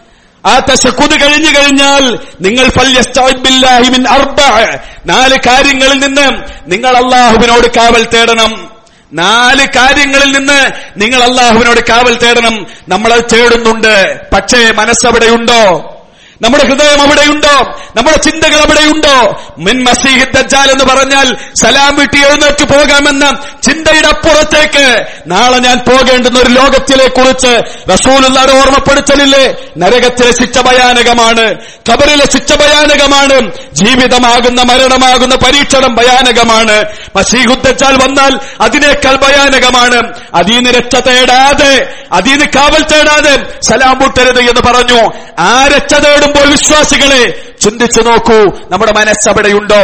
ആ തശക്കുത് കഴിഞ്ഞു കഴിഞ്ഞാൽ നിങ്ങൾ ഫല്യസ്തഇദ് ബില്ലാഹി മിൻ അർബഅ നാല് കാര്യങ്ങളിൽ നിന്ന് നിങ്ങൾ അള്ളാഹുവിനോട് കാവൽ തേടണം നാല് കാര്യങ്ങളിൽ നിന്ന് നിങ്ങൾ അള്ളാഹുവിനോട് കാവൽ തേടണം നമ്മളത് തേടുന്നുണ്ട് പക്ഷേ മനസ്സവിടെയുണ്ടോ നമ്മുടെ ഹൃദയം അവിടെയുണ്ടോ നമ്മുടെ ചിന്തകൾ അവിടെയുണ്ടോ മിൻ മസീഹ് ദജ്ജാൽ എന്ന് പറഞ്ഞാൽ സലാം വിട്ടി എഴുന്നേറ്റ് പോകാമെന്ന ചിന്തയുടെ അപ്പുറത്തേക്ക് നാളെ ഞാൻ പോകേണ്ടുന്ന ഒരു ലോകത്തിലെ കുറിച്ച് റസൂലുള്ളാടെ ഓർമ്മപ്പെടുത്തലില്ലേ നരകത്തിലെ ശിക്ഷ ഭയാനകമാണ് ഖബറിലെ ശിക്ഷ ഭയാനകമാണ് ജീവിതമാകുന്ന മരണമാകുന്ന പരീക്ഷണം ഭയാനകമാണ് മസീഹുദ്ദജാൽ വന്നാൽ അതിനേക്കാൾ ഭയാനകമാണ് അതീന്ന് രക്ഷ തേടാതെ അതീന്ന് കാവൽ തേടാതെ സലാം മുട്ടരുത് എന്ന് പറഞ്ഞു ആ രക്ഷ തേടുമ്പോൾ വിശ്വാസികളെ ചിന്തിച്ചു നോക്കൂ നമ്മുടെ മനസ്സവിടെയുണ്ടോ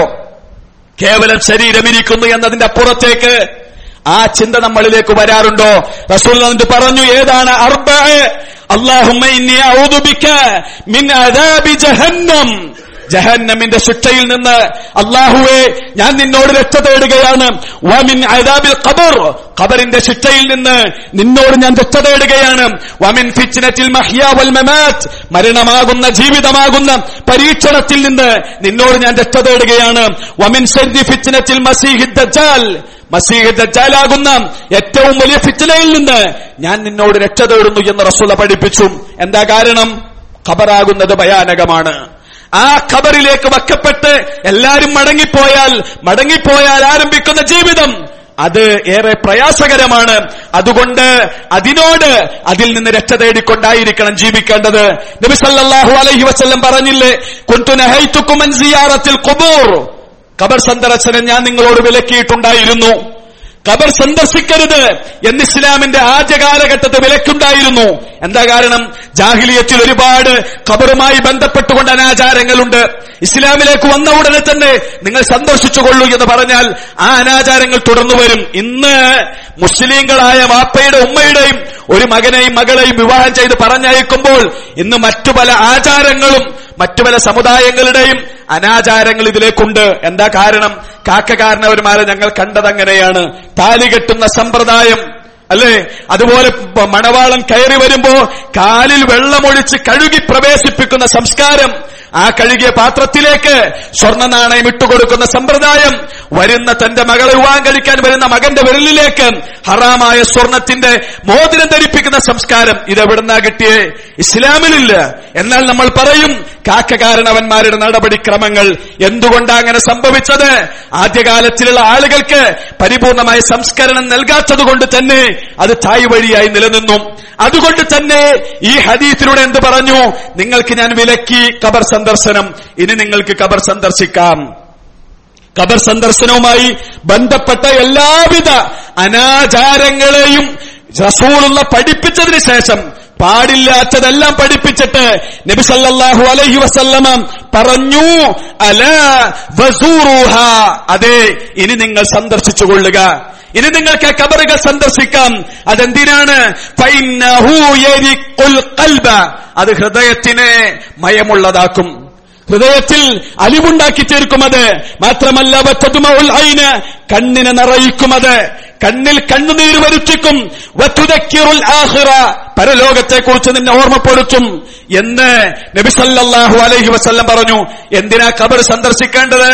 കേവലം ശരീരം ഇരിക്കുന്നു എന്നതിന്റെ അപ്പുറത്തേക്ക് ആ ചിന്ത നമ്മളിലേക്ക് വരാറുണ്ടോ റസൂൽ എന്നിട്ട് പറഞ്ഞു ഏതാണ് അർബഅ അല്ലാഹുമ്മ ഇന്നി അഊദു ബിക മിൻ അദാബി ജഹന്നം ജഹന്നമിന്റെ ശിക്ഷയിൽ നിന്ന് അള്ളാഹുവെ ഞാൻ നിന്നോട് രക്ഷ തേടുകയാണ് വമിൻ അദാബിൽ ഖബർ ഖബറിന്റെ ശിക്ഷയിൽ നിന്ന് നിന്നോട് ഞാൻ രക്ഷ തേടുകയാണ് വമിൻ ഫിച്നത്തിൽ മഹ്യ വൽ മമാത്ത് മരണമാകുന്ന ജീവിതമാകുന്ന പരീക്ഷണത്തിൽ നിന്ന് നിന്നോട് ഞാൻ രക്ഷ തേടുകയാണ് വമിൻ ശരി ഫിച്നത്തിൽ മസീഹി ദജ്ജാൽ മസീഹ് ദജ്ജാലാകുന്ന ഏറ്റവും വലിയ ഫിച്നയിൽ നിന്ന് ഞാൻ നിന്നോട് രക്ഷ തേടുന്നു എന്ന് റസൂല പഠിപ്പിച്ചു എന്താ കാരണം ഖബറാകുന്നത് ഭയാനകമാണ് ആ ഖബറിലേക്ക് വക്കപ്പെട്ട് എല്ലാരും മടങ്ങിപ്പോയാൽ മടങ്ങിപ്പോയാൽ ആരംഭിക്കുന്ന ജീവിതം അത് ഏറെ പ്രയാസകരമാണ് അതുകൊണ്ട് അതിനോട് അതിൽ നിന്ന് രക്ഷ തേടിക്കൊണ്ടായിരിക്കണം ജീവിക്കേണ്ടത് നബി സല്ലല്ലാഹു അലൈഹി വസല്ലം പറഞ്ഞില്ലേ കുന്തു നഹൈതുക്കും അൻ സിയാറത്തിൽ ഖുബൂർ ഖബർ സന്ദർശനം ഞാൻ നിങ്ങളോട് വിലക്കിയിട്ടുണ്ടായിരുന്നു ഖബർ സന്ദർശിക്കരുത് എന്ന് ഇസ്ലാമിന്റെ ആദ്യ കാലഘട്ടത്തിൽ വിലക്കുണ്ടായിരുന്നു എന്താ കാരണം ജാഹിലിയത്തിൽ ഒരുപാട് ഖബറുമായി ബന്ധപ്പെട്ടുകൊണ്ട് അനാചാരങ്ങളുണ്ട് ഇസ്ലാമിലേക്ക് വന്ന ഉടനെ തന്നെ നിങ്ങൾ സന്തോഷിച്ചുകൊള്ളൂ എന്ന് പറഞ്ഞാൽ ആ അനാചാരങ്ങൾ തുടർന്നു വരും ഇന്ന് മുസ്ലിങ്ങളായ വാപ്പയുടെ ഉമ്മയുടെയും ഒരു മകനെയും മകളെയും വിവാഹം ചെയ്ത് പറഞ്ഞയക്കുമ്പോൾ ഇന്ന് മറ്റു പല ആചാരങ്ങളും മറ്റു പല സമുദായങ്ങളുടെയും അനാചാരങ്ങൾ ഇതിലേക്കുണ്ട് എന്താ കാരണം കാക്കകാരനവന്മാരെ ഞങ്ങൾ കണ്ടതങ്ങനെയാണ് താലി കെട്ടുന്ന സമ്പ്രദായം അല്ലേ അതുപോലെ പ- മണവാളം കയറി വരുമ്പോ കാലിൽ വെള്ളമൊഴിച്ച് കഴുകി പ്രവേശിപ്പിക്കുന്ന സംസ്കാരം ആ കഴുകിയ പാത്രത്തിലേക്ക് സ്വർണ്ണ നാണയം ഇട്ടുകൊടുക്കുന്ന സമ്പ്രദായം വരുന്ന തന്റെ മകളെ വിവാഹം കഴിക്കാൻ വരുന്ന മകന്റെ വിരലിലേക്ക് ഹറാമായ സ്വർണത്തിന്റെ മോതിരം ധരിപ്പിക്കുന്ന സംസ്കാരം ഇതെവിടുന്നാ കിട്ടിയേ ഇസ്ലാമിലില്ല എന്നാൽ നമ്മൾ പറയും കാക്കകാരണവന്മാരുടെ നടപടിക്രമങ്ങൾ എന്തുകൊണ്ടാ അങ്ങനെ സംഭവിച്ചത് ആദ്യകാലത്തിലുള്ള ആളുകൾക്ക് പരിപൂർണമായ സംസ്കരണം നൽകാത്തത് കൊണ്ട് തന്നെ അത് തായ് വഴിയായി നിലനിന്നു അതുകൊണ്ട് തന്നെ ഈ ഹദീസിലൂടെ എന്ത് പറഞ്ഞു നിങ്ങൾക്ക് ഞാൻ വിലക്കി ഖബർ സന്ദർശനം ഇനി നിങ്ങൾക്ക് ഖബർ സന്ദർശിക്കാം ഖബർ സന്ദർശനവുമായി ബന്ധപ്പെട്ട എല്ലാവിധ അനാചാരങ്ങളെയും റസൂലുള്ള പഠിപ്പിച്ചതിന് ശേഷം പാടില്ലാത്തതെല്ലാം പഠിപ്പിച്ചിട്ട് നബി സല്ലല്ലാഹു അലൈഹി വസല്ലമ പറഞ്ഞു അല വസൂറുഹ അതെ ഇനി നിങ്ങൾ സന്ദർശിച്ചു കൊള്ളുക ഇനി നിങ്ങൾക്ക് ആ കബറുകൾ സന്ദർശിക്കാം അതെന്തിനാണ് ഫൈന്നഹു യരിഖുൽ ഖൽബ അത് ഹൃദയത്തിനെ മയമുള്ളതാക്കും ഹൃദയത്തിൽ അലിവുണ്ടാക്കി ചേർക്കുമത് മാത്രമല്ല വത്തതുമഉൽ ഐന് കണ്ണിനെ നിറയിക്കുമത് കണ്ണിൽ കണ്ണുനീര് വരുത്തിക്കും വത്തുദക്കിറുൽ ആഖിറ പരലോകത്തെ കുറിച്ച് നിന്നെ ഓർമ്മപ്പെടുത്തും എന്ന് നബി സല്ലല്ലാഹു അലൈഹി വസല്ലം പറഞ്ഞു എന്തിനാ ഖബർ സന്ദർശിക്കേണ്ടത്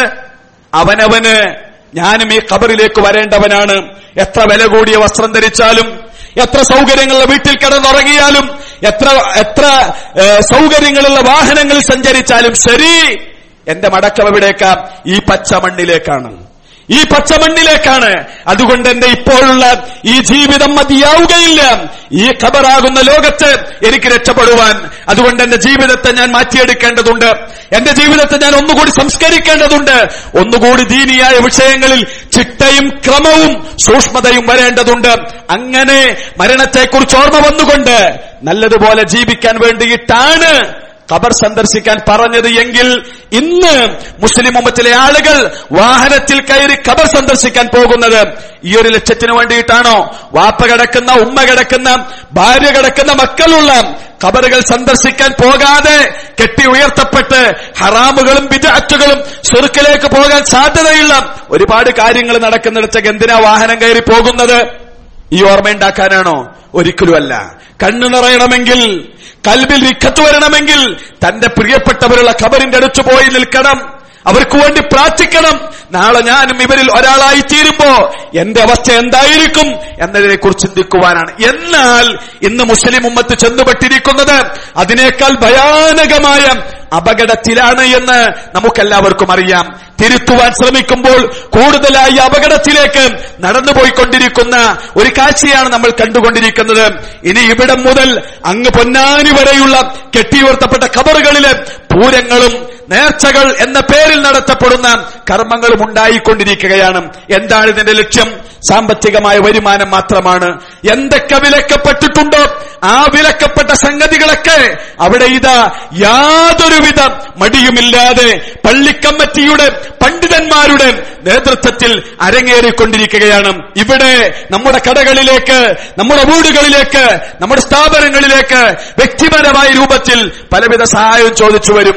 അവനവന് ഞാനും ഈ ഖബറിലേക്ക് വരേണ്ടവനാണ് എത്ര വില കൂടിയ വസ്ത്രം ധരിച്ചാലും എത്ര സൗകര്യങ്ങളുള്ള വീട്ടിൽ കിടന്നുറങ്ങിയാലും എത്ര എത്ര ഏ, സൗകര്യങ്ങളുള്ള വാഹനങ്ങളിൽ സഞ്ചരിച്ചാലും ശരി എന്റെ മടക്കം എവിടേക്കാ ഈ പച്ച മണ്ണിലേക്കാണ് ഈ പച്ചമണ്ണിലേക്കാണ് അതുകൊണ്ട് എന്റെ ഇപ്പോഴുള്ള ഈ ജീവിതം മതിയാവുകയില്ല ഈ ഖബറാകുന്ന ലോകത്ത് എനിക്ക് രക്ഷപ്പെടുവാൻ അതുകൊണ്ട് എന്റെ ജീവിതത്തെ ഞാൻ മാറ്റിയെടുക്കേണ്ടതുണ്ട് എന്റെ ജീവിതത്തെ ഞാൻ ഒന്നുകൂടി സംസ്കരിക്കേണ്ടതുണ്ട് ഒന്നുകൂടി ദീനിയായ വിഷയങ്ങളിൽ ചിട്ടയും ക്രമവും സൂക്ഷ്മതയും വരേണ്ടതുണ്ട് അങ്ങനെ മരണത്തെക്കുറിച്ച് ഓർമ്മ വന്നുകൊണ്ട് നല്ലതുപോലെ ജീവിക്കാൻ വേണ്ടിയിട്ടാണ് ഖബർ സന്ദർശിക്കാൻ പറഞ്ഞത് എങ്കിൽ ഇന്ന് മുസ്ലിം ഉമ്മത്തിലെ ആളുകൾ വാഹനത്തിൽ കയറി ഖബർ സന്ദർശിക്കാൻ പോകുന്നത് ഈ ഒരു ലക്ഷ്യത്തിന് വേണ്ടിയിട്ടാണോ വാപ്പ കിടക്കുന്ന ഉമ്മ കിടക്കുന്ന ഭാര്യ കിടക്കുന്ന മക്കളുള്ള ഖബറുകൾ സന്ദർശിക്കാൻ പോകാതെ കെട്ടി ഉയർത്തപ്പെട്ട് ഹറാമുകളും വിദാറ്റുകളും സ്വർക്കിലേക്ക് പോകാൻ സാധ്യതയുള്ള ഒരുപാട് കാര്യങ്ങൾ നടക്കുന്നിടത്തേക്ക് എന്തിനാ വാഹനം കയറി പോകുന്നത് ഈ ഓർമ്മയുണ്ടാക്കാനാണോ ഒരിക്കലുമല്ല കണ്ണു നിറയണമെങ്കിൽ കൽബിൽ വിക്കത്ത് വരണമെങ്കിൽ തന്റെ പ്രിയപ്പെട്ടവരുള്ള ഖബറിന്റെ അടുത്ത് പോയി നിൽക്കണം അവർക്ക് വേണ്ടി പ്രാർത്ഥിക്കണം നാളെ ഞാനും ഇവരിൽ ഒരാളായി തീരുമ്പോ എന്റെ അവസ്ഥ എന്തായിരിക്കും എന്നതിനെ കുറിച്ച് ചിന്തിക്കുവാനാണ് എന്നാൽ ഇന്ന് മുസ്ലിം ഉമ്മത്ത് ചെന്നുപെട്ടിരിക്കുന്നത് അതിനേക്കാൾ ഭയാനകമായ അപകടത്തിലാണ് എന്ന് നമുക്കെല്ലാവർക്കും അറിയാം തിരുത്തുവാൻ ശ്രമിക്കുമ്പോൾ കൂടുതലായി അപകടത്തിലേക്ക് നടന്നുപോയിക്കൊണ്ടിരിക്കുന്ന ഒരു കാഴ്ചയാണ് നമ്മൾ കണ്ടുകൊണ്ടിരിക്കുന്നത് ഇനി ഇവിടം മുതൽ അങ്ങ് പൊന്നാനി വരെയുള്ള കെട്ടിയുയർത്തപ്പെട്ട ഖബറുകളിലെ പൂരങ്ങളും നേർച്ചകൾ എന്ന പേരിൽ നടത്തപ്പെടുന്ന കർമ്മങ്ങളും ഉണ്ടായിക്കൊണ്ടിരിക്കുകയാണ് എന്താണ് ഇതിന്റെ ലക്ഷ്യം സാമ്പത്തികമായ വരുമാനം മാത്രമാണ് എന്തൊക്കെ വിലക്കപ്പെട്ടിട്ടുണ്ടോ ആ വിലക്കപ്പെട്ട സംഗതികളൊക്കെ അവിടെ ഇതാ യാതൊരുവിധ മടിയുമില്ലാതെ പള്ളിക്കമ്മറ്റിയുടെ പണ്ഡിതന്മാരുടെ നേതൃത്വത്തിൽ അരങ്ങേറിക്കൊണ്ടിരിക്കുകയാണ് ഇവിടെ നമ്മുടെ കടകളിലേക്ക് നമ്മുടെ വീടുകളിലേക്ക് നമ്മുടെ സ്ഥാപനങ്ങളിലേക്ക് വ്യക്തിപരമായ രൂപത്തിൽ പലവിധ സഹായവും ചോദിച്ചു വരും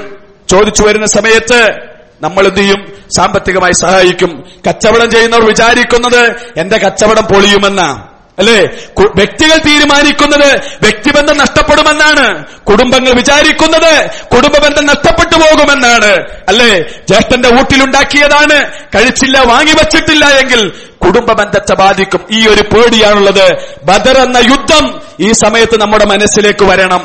ചോദിച്ചു വരുന്ന സമയത്ത് നമ്മൾ എന്ത് ചെയ്യും സാമ്പത്തികമായി സഹായിക്കും കച്ചവടം ചെയ്യുന്നവർ വിചാരിക്കുന്നത് എന്റെ കച്ചവടം പൊളിയുമെന്നാ അല്ലേ കു- വ്യക്തികൾ തീരുമാനിക്കുന്നത് വ്യക്തിബന്ധം നഷ്ടപ്പെടുമെന്നാണ് കുടുംബങ്ങൾ വിചാരിക്കുന്നത് കുടുംബബന്ധം നഷ്ടപ്പെട്ടു പോകുമെന്നാണ് അല്ലേ ജ്യേഷ്ഠന്റെ വീട്ടിലുണ്ടാക്കിയതാണ് കഴിച്ചില്ല വാങ്ങി വച്ചിട്ടില്ല എങ്കിൽ കുടുംബ ബന്ധത്തെ ബാധിക്കും ഈ ഒരു പേടിയാണുള്ളത് ബദർ എന്ന യുദ്ധം ഈ സമയത്ത് നമ്മുടെ മനസ്സിലേക്ക് വരണം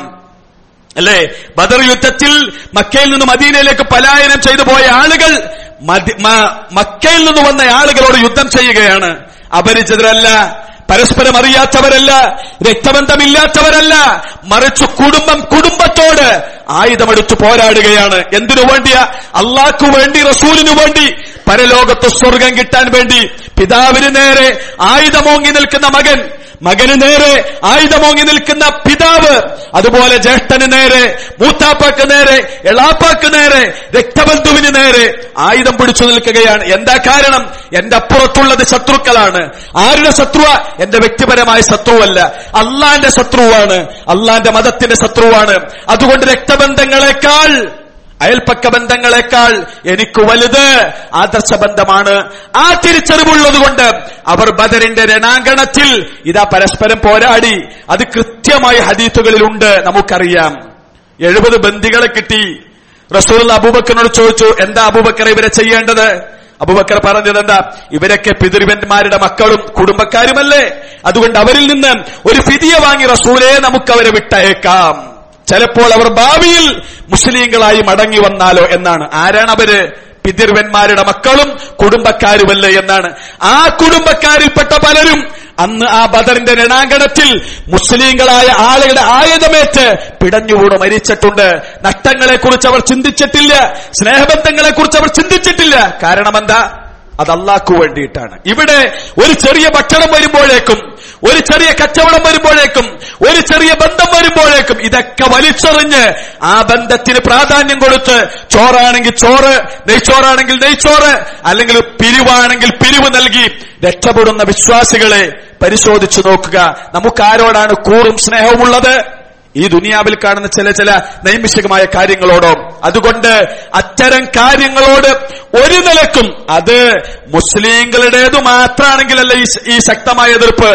അല്ലേ ബദർ യുദ്ധത്തിൽ മക്കയിൽ നിന്ന് മദീനയിലേക്ക് പലായനം ചെയ്തു പോയ ആളുകൾ മദി- മ- മക്കയിൽ നിന്ന് വന്ന ആളുകളോട് യുദ്ധം ചെയ്യുകയാണ് അപരിചിതരല്ല പരസ്പരം അറിയാത്തവരല്ല രക്തബന്ധമില്ലാത്തവരല്ല മറിച്ച് കുടുംബം കുടുംബത്തോട് ആയുധമെടുത്ത് പോരാടുകയാണ് എന്തിനു വേണ്ടിയ അള്ളാഹ്ക്കു വേണ്ടി റസൂലിനു വേണ്ടി പരലോകത്ത് സ്വർഗം കിട്ടാൻ വേണ്ടി പിതാവിന് നേരെ ആയുധമോങ്ങി നിൽക്കുന്ന മകൻ മകന് നേരെ ആയുധമോങ്ങി നിൽക്കുന്ന പിതാവ് അതുപോലെ ജ്യേഷ്ഠന് നേരെ മൂത്താപ്പാക്ക് നേരെ എളാപ്പാക്ക് നേരെ രക്തബന്ധുവിന് നേരെ ആയുധം പിടിച്ചു നിൽക്കുകയാണ് എന്താ കാരണം എന്റെ അപ്പുറത്തുള്ളത് ശത്രുക്കളാണ് ആരുടെ ശത്രുവ എന്റെ വ്യക്തിപരമായ ശത്രുവല്ല അള്ളാന്റെ ശത്രുവാണ് അള്ളാന്റെ മതത്തിന്റെ ശത്രുവാണ് അതുകൊണ്ട് രക്തബന്ധങ്ങളെക്കാൾ അയൽപ്പക്ക ബന്ധങ്ങളെക്കാൾ എനിക്ക് വലുത് ആദർശ ബന്ധമാണ് ആ തിരിച്ചറിവുള്ളത് കൊണ്ട് അവർ ബദറിന്റെ രണാങ്കണത്തിൽ ഇതാ പരസ്പരം പോരാടി അത് കൃത്യമായി ഹദീത്തുകളിലുണ്ട് നമുക്കറിയാം എഴുപത് ബന്ദികളെ കിട്ടി റസൂൽ അബൂബക്കറിനോട് ചോദിച്ചു എന്താ അബൂബക്കർ ഇവരെ ചെയ്യേണ്ടത് അബൂബക്കർ പറഞ്ഞത് എന്താ ഇവരൊക്കെ പിതൃവന്മാരുടെ മക്കളും കുടുംബക്കാരുമല്ലേ അതുകൊണ്ട് അവരിൽ നിന്ന് ഒരു ഫിദിയ വാങ്ങി റസൂലെ നമുക്ക് അവരെ വിട്ടയക്കാം ചിലപ്പോൾ അവർ ഭാവിയിൽ മുസ്ലിങ്ങളായി മടങ്ങി വന്നാലോ എന്നാണ് ആരാണ് അവര് പിതൃവന്മാരുടെ മക്കളും കുടുംബക്കാരുമല്ലേ എന്നാണ് ആ കുടുംബക്കാരിൽപ്പെട്ട പലരും അന്ന് ആ ബദറിന്റെ രണാങ്കണത്തിൽ മുസ്ലിങ്ങളായ ആളുകളുടെ ആയുധമേറ്റ് പിടഞ്ഞുകൂടെ മരിച്ചിട്ടുണ്ട് നഷ്ടങ്ങളെ കുറിച്ച് അവർ ചിന്തിച്ചിട്ടില്ല സ്നേഹബന്ധങ്ങളെ കുറിച്ച് അവർ ചിന്തിച്ചിട്ടില്ല കാരണം എന്താ അത് അള്ളാഹ്ക്കു വേണ്ടിയിട്ടാണ് ഇവിടെ ഒരു ചെറിയ ഭക്ഷണം വരുമ്പോഴേക്കും ഒരു ചെറിയ കച്ചവടം വരുമ്പോഴേക്കും ഒരു ചെറിയ ബന്ധം വരുമ്പോഴേക്കും ഇതൊക്കെ വലിച്ചെറിഞ്ഞ് ആ ബന്ധത്തിന് പ്രാധാന്യം കൊടുത്ത് ചോറാണെങ്കിൽ ചോറ് നെയ്ച്ചോറാണെങ്കിൽ നെയ്ച്ചോറ് അല്ലെങ്കിൽ പിരിവാണെങ്കിൽ പിരിവ് നൽകി രക്ഷപ്പെടുന്ന വിശ്വാസികളെ പരിശോധിച്ചു നോക്കുക നമുക്ക് ആരോടാണ് കൂറും സ്നേഹവുമുള്ളത് ഈ ദുനിയാവിൽ കാണുന്ന ചില ചില നൈമിഷികമായ കാര്യങ്ങളോടോ അതുകൊണ്ട് അത്തരം കാര്യങ്ങളോട് ഒരു നിലക്കും അത് മുസ്ലിങ്ങളുടേതു മാത്രമാണെങ്കിലല്ല ഈ ഈ ശക്തമായ എതിർപ്പ്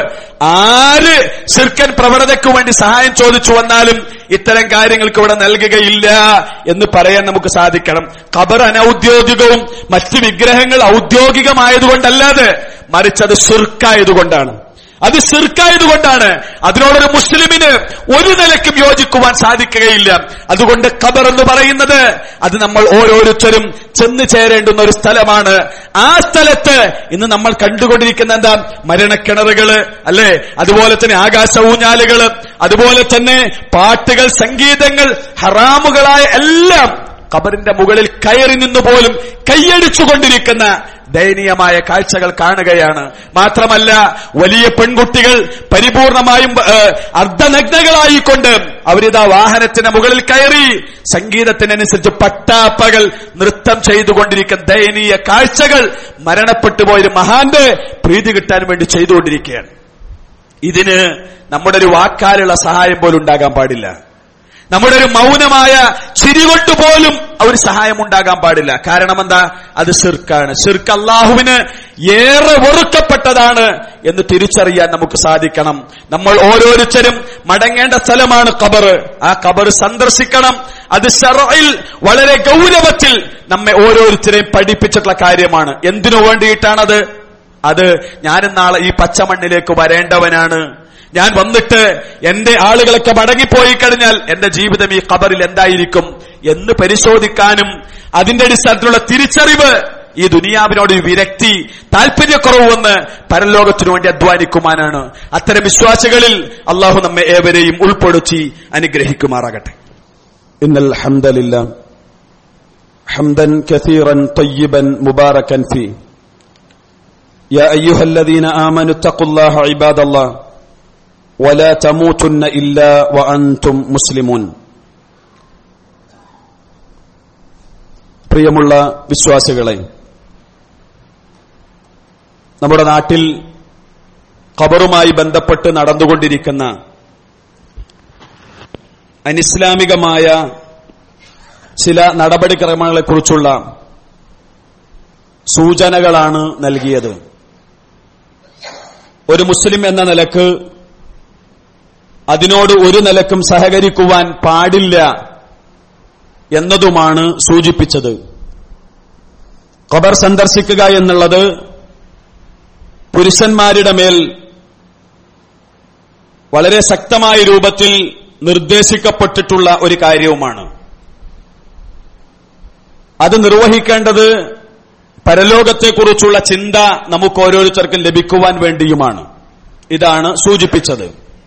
ആര് ശിർക്കൻ പ്രവണതയ്ക്ക് വേണ്ടി സഹായം ചോദിച്ചു വന്നാലും ഇത്തരം കാര്യങ്ങൾക്ക് ഇവിടെ നൽകുകയില്ല എന്ന് പറയാൻ നമുക്ക് സാധിക്കണം ഖബർ അനൌദ്യോഗികവും മറ്റ് വിഗ്രഹങ്ങൾ ഔദ്യോഗികമായതുകൊണ്ടല്ലാതെ മറിച്ചത് ശിർക്കായതുകൊണ്ടാണ് അത് സിർക്കായതുകൊണ്ടാണ് അതിനോടൊരു മുസ്ലിമിന് ഒരു നിലയ്ക്കും യോജിക്കുവാൻ സാധിക്കുകയില്ല അതുകൊണ്ട് ഖബർ എന്ന് പറയുന്നത് അത് നമ്മൾ ഓരോരുത്തരും ചെന്ന് ചേരേണ്ടുന്ന ഒരു സ്ഥലമാണ് ആ സ്ഥലത്ത് ഇന്ന് നമ്മൾ കണ്ടുകൊണ്ടിരിക്കുന്ന എന്താ മരണക്കിണറുകള് അല്ലെ അതുപോലെ തന്നെ ആകാശ ഊഞ്ഞാലുകള് അതുപോലെ തന്നെ പാട്ടുകൾ സംഗീതങ്ങൾ ഹറാമുകളായ എല്ലാം ഖബറിന്റെ മുകളിൽ കയറി നിന്ന് പോലും കൈയടിച്ചുകൊണ്ടിരിക്കുന്ന ദയനീയമായ കാഴ്ചകൾ കാണുകയാണ് മാത്രമല്ല വലിയ പെൺകുട്ടികൾ പരിപൂർണമായും ഏഹ്, അർദ്ധനഗ്നകളായിക്കൊണ്ട് അവരിതാ വാഹനത്തിന് മുകളിൽ കയറി സംഗീതത്തിനനുസരിച്ച് പട്ടാപ്പകൾ നൃത്തം ചെയ്തുകൊണ്ടിരിക്കുന്ന ദയനീയ കാഴ്ചകൾ മരണപ്പെട്ടു പോയൊരു മഹാന്റെ പ്രീതി കിട്ടാൻ വേണ്ടി ചെയ്തുകൊണ്ടിരിക്കുകയാണ് ഇതിന് നമ്മുടെ ഒരു വാക്കാലുള്ള സഹായം പോലും ഉണ്ടാകാൻ പാടില്ല നമ്മുടെ ഒരു മൗനമായ ചിരി കൊണ്ട് പോലും ഒരു സഹായം ഉണ്ടാകാൻ പാടില്ല കാരണം എന്താ അത് ശിർക്കാണ് ശിർക്ക് അള്ളാഹുവിന് ഏറെ വെറുക്കപ്പെട്ടതാണ് എന്ന് തിരിച്ചറിയാൻ നമുക്ക് സാധിക്കണം നമ്മൾ ഓരോരുത്തരും മടങ്ങേണ്ട സ്ഥലമാണ് ഖബർ ആ ഖബർ സന്ദർശിക്കണം അത് ഷറയിൽ വളരെ ഗൗരവത്തിൽ നമ്മെ ഓരോരുത്തരെയും പഠിപ്പിച്ചിട്ടുള്ള കാര്യമാണ് എന്തിനു വേണ്ടിയിട്ടാണത് അത് ഞാനും നാളെ ഈ പച്ചമണ്ണിലേക്ക് വരേണ്ടവനാണ് ഞാൻ വന്നിട്ട് എന്റെ ആളുകളൊക്കെ മടങ്ങിപ്പോയി കഴിഞ്ഞാൽ എന്റെ ജീവിതം ഈ ഖബറിൽ എന്തായിരിക്കും എന്ന് പരിശോധിക്കാനും അതിന്റെ അടിസ്ഥാനത്തിലുള്ള തിരിച്ചറിവ് ഈ ദുനിയാവിനോട് ഒരു വിരക്തി താല്പര്യക്കുറവ് വന്ന് പരലോകത്തിനു വേണ്ടി അധ്വാനിക്കുവാനാണ് അത്തരം വിശ്വാസികളിൽ അള്ളാഹു നമ്മെ ഏവരെയും ഉൾപ്പെടുത്തി അനുഗ്രഹിക്കുമാറാകട്ടെ إن الحمد لله حمدا كثيرا طيبا مباركا فيه يا أيها الذين آمنوا اتقوا الله عباد الله ولا تموتن إلا وأنتم مسلمون പ്രിയമുള്ള വിശ്വാസികളെ നമ്മുടെ നാട്ടിൽ ഖബറുമായി ബന്ധപ്പെട്ട് നടന്നുകൊണ്ടിരിക്കുന്ന അനിസ്ലാമികമായ ചില നടപടിക്രമങ്ങളെക്കുറിച്ചുള്ള സൂചനകളാണ് നൽകിയത് ഒരു മുസ്ലിം എന്ന നിലക്ക് അതിനോട് ഒരു നിലക്കും സഹകരിക്കുവാൻ പാടില്ല എന്നതുമാണ് സൂചിപ്പിച്ചത് ഖബർ സന്ദർശിക്കുക എന്നുള്ളത് പുരുഷന്മാരുടെ മേൽ വളരെ ശക്തമായ രൂപത്തിൽ നിർദ്ദേശിക്കപ്പെട്ടിട്ടുള്ള ഒരു കാര്യവുമാണ് അത് നിർവഹിക്കേണ്ടത് പരലോകത്തെക്കുറിച്ചുള്ള ചിന്ത നമുക്ക് ഓരോരുത്തർക്കും ലഭിക്കുവാൻ വേണ്ടിയുമാണ് ഇതാണ് സൂചിപ്പിച്ചത്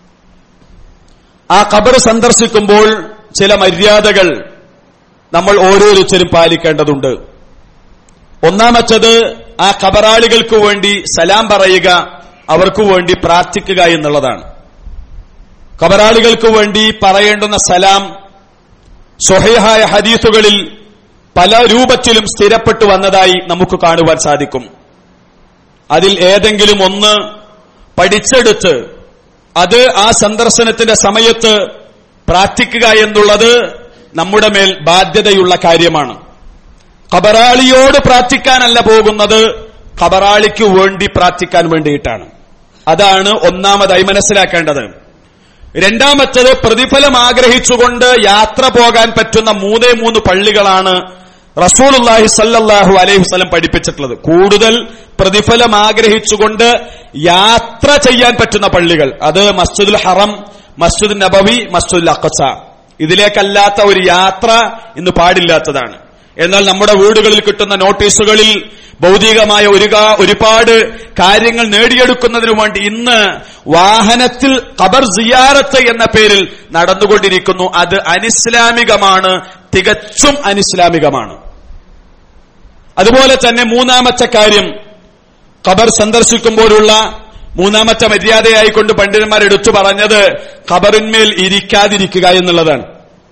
ആ ഖബർ സന്ദർശിക്കുമ്പോൾ ചില മര്യാദകൾ നമ്മൾ ഓരോരുത്തരും പാലിക്കേണ്ടതുണ്ട് ഒന്നാമത്തത് ആ ഖബറാളികൾക്ക് വേണ്ടി സലാം പറയുക അവർക്ക് വേണ്ടി പ്രാർത്ഥിക്കുക എന്നുള്ളതാണ് ഖബറാളികൾക്ക് വേണ്ടി പറയേണ്ടുന്ന സലാം സ്വഹൈഹായ ഹദീസുകളിൽ പല രൂപത്തിലും സ്ഥിരപ്പെട്ടു വന്നതായി നമുക്ക് കാണുവാൻ സാധിക്കും അതിൽ ഏതെങ്കിലും ഒന്ന് പഠിച്ചെടുത്ത് അത് ആ സന്ദർശനത്തിന്റെ സമയത്ത് പ്രാർത്ഥിക്കുക എന്നുള്ളത് നമ്മുടെ മേൽ ബാധ്യതയുള്ള കാര്യമാണ് ഖബറാളിയോട് പ്രാർത്ഥിക്കാനല്ല പോകുന്നത് ഖബറാളിക്ക് വേണ്ടി പ്രാർത്ഥിക്കാൻ വേണ്ടിയിട്ടാണ് അതാണ് ഒന്നാമതായി മനസ്സിലാക്കേണ്ടത് രണ്ടാമത്തത് പ്രതിഫലം ആഗ്രഹിച്ചുകൊണ്ട് യാത്ര പോകാൻ പറ്റുന്ന മൂന്നേ മൂന്ന് പള്ളികളാണ് റസൂലുല്ലാഹി സല്ലല്ലാഹു അലൈഹി വസല്ലം പഠിപ്പിച്ചിട്ടുള്ളത് കൂടുതൽ പ്രതിഫലം ആഗ്രഹിച്ചുകൊണ്ട് യാത്ര ചെയ്യാൻ പറ്റുന്ന പള്ളികൾ അത് മസ്ജിദുൽ ഹറം മസ്ജിദ് നബവി മസ്ജിദുൽ അഖസ ഇതിലേക്കല്ലാത്ത ഒരു യാത്ര ഇന്ന് പാടില്ലാത്തതാണ് എന്നാൽ നമ്മുടെ വീടുകളിൽ കിട്ടുന്ന നോട്ടീസുകളിൽ ഭൗതികമായ ഒരു ഒരുപാട് കാര്യങ്ങൾ നേടിയെടുക്കുന്നതിനു വേണ്ടി ഇന്ന് വാഹനത്തിൽ ഖബർ സിയാറത്ത് എന്ന പേരിൽ നടന്നുകൊണ്ടിരിക്കുന്നു അത് അനിസ്ലാമികമാണ് തികച്ചും അനിസ്ലാമികമാണ് അതുപോലെ തന്നെ മൂന്നാമത്തെ കാര്യം ഖബർ സന്ദർശിക്കുമ്പോഴുള്ള മൂന്നാമത്തെ മര്യാദയായിക്കൊണ്ട് പണ്ഡിതന്മാർ എടുത്തു പറഞ്ഞത് ഖബറിന്മേൽ ഇരിക്കാതിരിക്കുക എന്നുള്ളതാണ്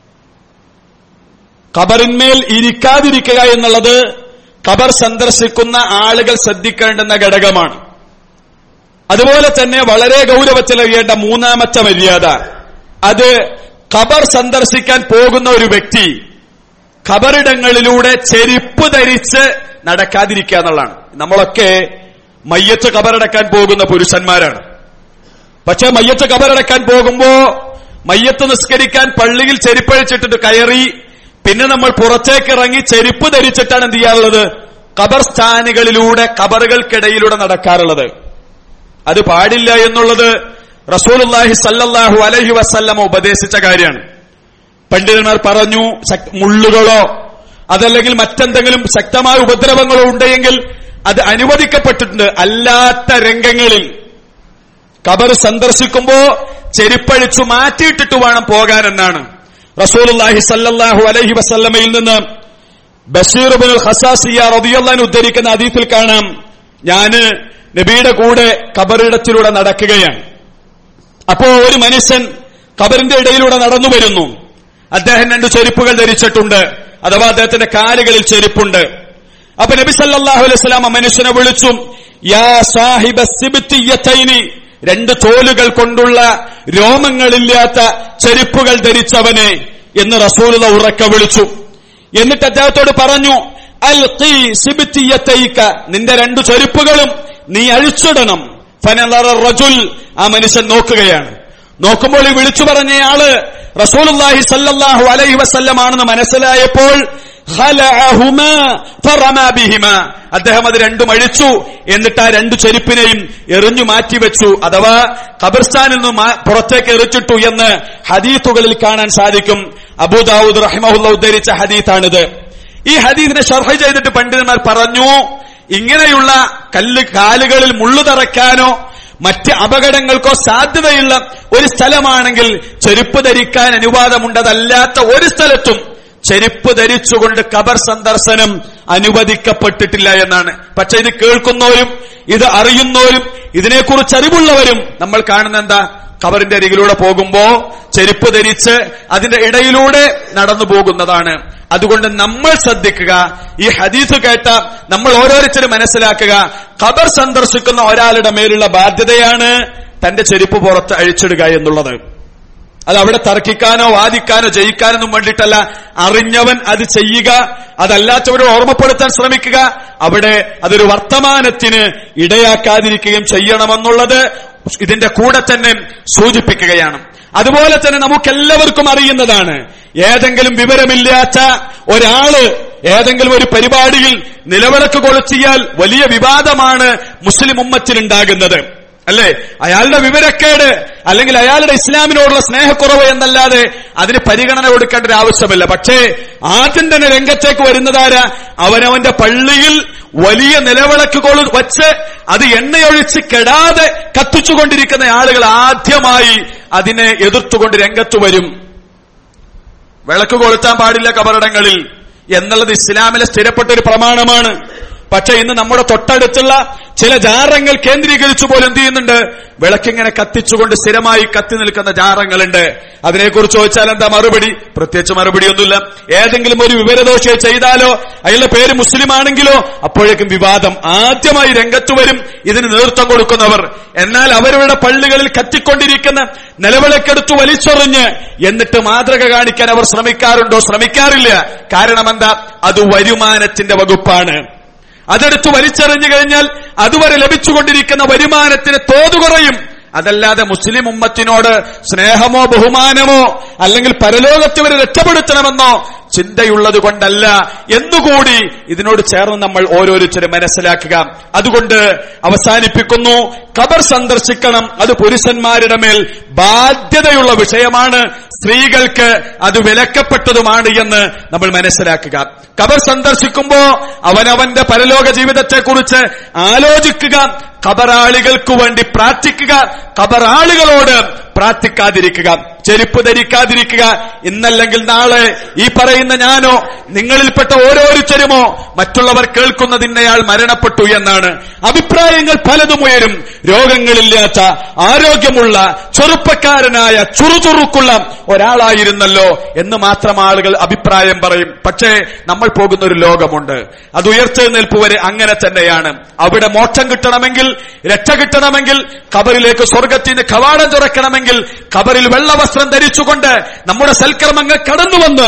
ഖബറിന്മേൽ ഇരിക്കാതിരിക്കുക എന്നുള്ളത് ഖബർ സന്ദർശിക്കുന്ന ആളുകൾ ശ്രദ്ധിക്കേണ്ടുന്ന ഘടകമാണ് അതുപോലെ തന്നെ വളരെ ഗൗരവത്തിലറിയേണ്ട മൂന്നാമത്തെ മര്യാദ അത് ഖബർ സന്ദർശിക്കാൻ പോകുന്ന ഒരു വ്യക്തി ഖബറിടങ്ങളിലൂടെ ചെരുപ്പ് ധരിച്ച് നടക്കാതിരിക്കുക എന്നുള്ളതാണ് നമ്മളൊക്കെ മയ്യത്ത് ഖബറടക്കാൻ പോകുന്ന പുരുഷന്മാരാണ് പക്ഷെ മയ്യത്ത് ഖബറടക്കാൻ പോകുമ്പോ മയ്യത്ത് നിസ്കരിക്കാൻ പള്ളിയിൽ ചെരുപ്പഴിച്ചിട്ടിട്ട് കയറി പിന്നെ നമ്മൾ പുറത്തേക്ക് ഇറങ്ങി ചെരുപ്പ് ധരിച്ചിട്ടാണ് എന്ത് ചെയ്യാറുള്ളത് ഖബർ സ്ഥാനികളിലൂടെ ഖബറുകൾക്കിടയിലൂടെ നടക്കാറുള്ളത് അത് പാടില്ല എന്നുള്ളത് റസൂലുല്ലാഹി സല്ലല്ലാഹു അലൈഹി വസല്ലമ ഉപദേശിച്ച കാര്യമാണ് പണ്ഡിതന്മാർ പറഞ്ഞു മുള്ളുകളോ അതല്ലെങ്കിൽ മറ്റെന്തെങ്കിലും ശക്തമായ ഉപദ്രവങ്ങളോ ഉണ്ടെങ്കിൽ അത് അനുവദിക്കപ്പെട്ടിട്ടുണ്ട് അല്ലാത്ത രംഗങ്ങളിൽ ഖബർ സന്ദർശിക്കുമ്പോ ചെരുപ്പഴിച്ചു മാറ്റിയിട്ടിട്ട് വേണം പോകാനെന്നാണ് റസൂലുള്ളാഹി സല്ലല്ലാഹു അലൈഹി വസല്ലമയിൽ നിന്ന് ബഷീർ ബിൻ ഹസാസിയ റളിയല്ലാഹു ഉദ്ധരിക്കുന്ന ഹദീസിൽ കാണാം ഞാന് നബിയുടെ കൂടെ ഖബറിടത്തിലൂടെ നടക്കുകയാണ് അപ്പോ ഒരു മനുഷ്യൻ ഖബറിന്റെ ഇടയിലൂടെ നടന്നു വരുന്നു അദ്ദേഹം രണ്ട് ചെരുപ്പുകൾ ധരിച്ചിട്ടുണ്ട് അഥവാ അദ്ദേഹത്തിന്റെ കാലുകളിൽ ചെരുപ്പുണ്ട് അപ്പൊ നബി സല്ലല്ലാഹു അലൈഹി വസല്ലം മനുഷ്യനെ വിളിച്ചു യാ സാഹിബ സിബ്തിയതൈനി രണ്ട് തോലുകൾ കൊണ്ടുള്ള രോമങ്ങളില്ലാത്ത ചെരുപ്പുകൾ ധരിച്ചവനെ എന്ന് റസൂലുള്ള ഉറക്ക വിളിച്ചു എന്നിട്ട് അദ്ദേഹത്തോട് പറഞ്ഞു അൽ ഖീ സിബ്തിയതൈക നിന്റെ രണ്ട് ചെരുപ്പുകളും നീ അഴിച്ചിടണം ഫനലറ റജുൽ ആ മനുഷ്യൻ നോക്കുകയാണ് നോക്കുമ്പോൾ ഈ വിളിച്ചു പറഞ്ഞയാള് റസൂലുള്ളാഹി സല്ലല്ലാഹു അലൈഹി വസല്ലമാണെന്ന് മനസ്സിലായപ്പോൾ അദ്ദേഹം അത് രണ്ടും അഴിച്ചു എന്നിട്ട് ആ രണ്ടു ചെരുപ്പിനെയും എറിഞ്ഞു മാറ്റിവെച്ചു അഥവാ ഖബർസ്ഥാനിൽ നിന്ന് പുറത്തേക്ക് എറിച്ചിട്ടു എന്ന് ഹദീത്തുകളിൽ കാണാൻ സാധിക്കും അബൂദാവൂദ് റഹിമഹുല്ല ഉദ്ധരിച്ച ഹദീത്താണിത് ഈ ഹദീദിനെ ഷർഹ ചെയ്തിട്ട് പണ്ഡിതന്മാർ പറഞ്ഞു ഇങ്ങനെയുള്ള കല്ല് കാലുകളിൽ മുള്ളു തറയ്ക്കാനോ മറ്റ് അപകടങ്ങൾക്കോ സാധ്യതയുള്ള ഒരു സ്ഥലമാണെങ്കിൽ ചെരുപ്പ് ധരിക്കാൻ അനുവാദമുണ്ടതല്ലാത്ത ഒരു സ്ഥലത്തും ചെരുപ്പ് ധരിച്ചുകൊണ്ട് ഖബർ സന്ദർശനം അനുവദിക്കപ്പെട്ടിട്ടില്ല എന്നാണ് പക്ഷെ ഇത് കേൾക്കുന്നവരും ഇത് അറിയുന്നവരും ഇതിനെക്കുറിച്ച് അറിവുള്ളവരും നമ്മൾ കാണുന്ന എന്താ ഖബറിന്റെ അരികിലൂടെ പോകുമ്പോ ചെരുപ്പ് ധരിച്ച് അതിന്റെ ഇടയിലൂടെ നടന്നു പോകുന്നതാണ് അതുകൊണ്ട് നമ്മൾ ശ്രദ്ധിക്കുക ഈ ഹദീസ് കേട്ട നമ്മൾ ഓരോരുത്തരും മനസ്സിലാക്കുക ഖബർ സന്ദർശിക്കുന്ന ഒരാളുടെ മേലുള്ള ബാധ്യതയാണ് തന്റെ ചെരുപ്പ് പുറത്ത് അഴിച്ചിടുക എന്നുള്ളത് അത് അവിടെ തർക്കിക്കാനോ വാദിക്കാനോ ജയിക്കാനൊന്നും വേണ്ടിയിട്ടല്ല അറിഞ്ഞവൻ അത് ചെയ്യുക അതല്ലാത്തവരോട് ഓർമ്മപ്പെടുത്താൻ ശ്രമിക്കുക അവിടെ അതൊരു വർത്തമാനത്തിന് ഇടയാക്കാതിരിക്കുകയും ചെയ്യണമെന്നുള്ളത് ഇതിന്റെ കൂടെ തന്നെ സൂചിപ്പിക്കുകയാണ് അതുപോലെ തന്നെ നമുക്കെല്ലാവർക്കും അറിയുന്നതാണ് ഏതെങ്കിലും വിവരമില്ലാത്ത ഒരാള് ഏതെങ്കിലും ഒരു പരിപാടിയിൽ നിലവിളക്ക് കൊളുത്തിയാൽ വലിയ വിവാദമാണ് മുസ്ലിം ഉമ്മത്തിൽ ഉണ്ടാകുന്നത് അല്ലേ അയാളുടെ വിവരക്കേട് അല്ലെങ്കിൽ അയാളുടെ ഇസ്ലാമിനോടുള്ള സ്നേഹക്കുറവ് എന്നല്ലാതെ അതിന് പരിഗണന കൊടുക്കേണ്ട ഒരു ആവശ്യമില്ല പക്ഷേ ആദ്യം തന്നെ രംഗത്തേക്ക് വരുന്നതാരാ അവനവന്റെ പള്ളിയിൽ വലിയ നിലവിളക്കുകൾ വച്ച് അത് എണ്ണയൊഴിച്ച് കെടാതെ കത്തിച്ചുകൊണ്ടിരിക്കുന്ന ആളുകൾ ആദ്യമായി അതിനെ എതിർത്തുകൊണ്ട് രംഗത്ത് വരും വിളക്ക് കൊളുത്താൻ പാടില്ല കബറിടങ്ങളിൽ എന്നുള്ളത് ഇസ്ലാമിലെ സ്ഥിരപ്പെട്ട ഒരു പ്രമാണമാണ് പക്ഷെ ഇന്ന് നമ്മുടെ തൊട്ടടുത്തുള്ള ചില ജാറങ്ങൾ കേന്ദ്രീകരിച്ചു പോലും എന്ത് ചെയ്യുന്നുണ്ട് വിളക്കിങ്ങനെ കത്തിച്ചുകൊണ്ട് സ്ഥിരമായി കത്തി നിൽക്കുന്ന ജാറങ്ങളുണ്ട് അതിനെക്കുറിച്ച് ചോദിച്ചാൽ എന്താ മറുപടി പ്രത്യേകിച്ച് മറുപടിയൊന്നുമില്ല ഏതെങ്കിലും ഒരു വിവരദോഷ ചെയ്താലോ അയാളുടെ പേര് മുസ്ലിം ആണെങ്കിലോ അപ്പോഴേക്കും വിവാദം ആദ്യമായി രംഗത്ത് വരും ഇതിന് നേതൃത്വം കൊടുക്കുന്നവർ എന്നാൽ അവരുടെ പള്ളികളിൽ കത്തിക്കൊണ്ടിരിക്കുന്ന നിലവിളക്കെടുത്ത് വലിച്ചെറിഞ്ഞ് എന്നിട്ട് മാതൃക കാണിക്കാൻ അവർ ശ്രമിക്കാറുണ്ടോ ശ്രമിക്കാറില്ല കാരണം എന്താ അത് വരുമാനത്തിന്റെ വകുപ്പാണ് അതെടുത്ത് വലിച്ചെറിഞ്ഞു കഴിഞ്ഞാൽ അതുവരെ ലഭിച്ചുകൊണ്ടിരിക്കുന്ന വരുമാനത്തിന് തോത് കുറയും അതല്ലാതെ മുസ്ലിം ഉമ്മത്തിനോട് സ്നേഹമോ ബഹുമാനമോ അല്ലെങ്കിൽ പരലോകത്ത് വരെ രക്ഷപ്പെടുത്തണമെന്നോ ചിന്തയുള്ളത് കൊണ്ടല്ല എന്നുകൂടി ഇതിനോട് ചേർന്ന് നമ്മൾ ഓരോരുത്തരും മനസ്സിലാക്കുക അതുകൊണ്ട് അവസാനിപ്പിക്കുന്നു ഖബർ സന്ദർശിക്കണം അത് പുരുഷന്മാരുടെ മേൽ ബാധ്യതയുള്ള വിഷയമാണ് സ്ത്രീകൾക്ക് അത് വിലക്കപ്പെട്ടതുമാണ് എന്ന് നമ്മൾ മനസ്സിലാക്കുക ഖബർ സന്ദർശിക്കുമ്പോ അവനവന്റെ പരലോക ജീവിതത്തെക്കുറിച്ച് ആലോചിക്കുക ഖബറാളികൾക്ക് വേണ്ടി പ്രാർത്ഥിക്കുക ഖബറാളുകളോട് പ്രാർത്ഥിക്കാതിരിക്കുക ചെരുപ്പ് ധരിക്കാതിരിക്കുക ഇന്നല്ലെങ്കിൽ നാളെ ഈ പറയുന്ന ഞാനോ നിങ്ങളിൽപ്പെട്ട ഓരോരുത്തരുമോ മറ്റുള്ളവർ കേൾക്കുന്നത് ഇന്നയാൾ മരണപ്പെട്ടു എന്നാണ് അഭിപ്രായങ്ങൾ പലതും ഉയരും രോഗങ്ങളില്ലാത്ത ആരോഗ്യമുള്ള ചെറുപ്പക്കാരനായ ചുറുചുറുക്കുള്ള ഒരാളായിരുന്നല്ലോ എന്ന് മാത്രം ആളുകൾ അഭിപ്രായം പറയും പക്ഷേ നമ്മൾ പോകുന്ന ഒരു ലോകമുണ്ട് അത് ഉയർത്തെഴുന്നേൽപ്പ് വരെ അങ്ങനെ തന്നെയാണ് അവിടെ മോക്ഷം കിട്ടണമെങ്കിൽ രക്ഷ കിട്ടണമെങ്കിൽ കബറിലേക്ക് സ്വർഗത്തിന് കവാടം തുറക്കണമെങ്കിൽ കബറിൽ വെള്ളവസ്ത്രം ധരിച്ചുകൊണ്ട് നമ്മുടെ സൽക്കർമ്മങ്ങൾ കടന്നുവന്ന്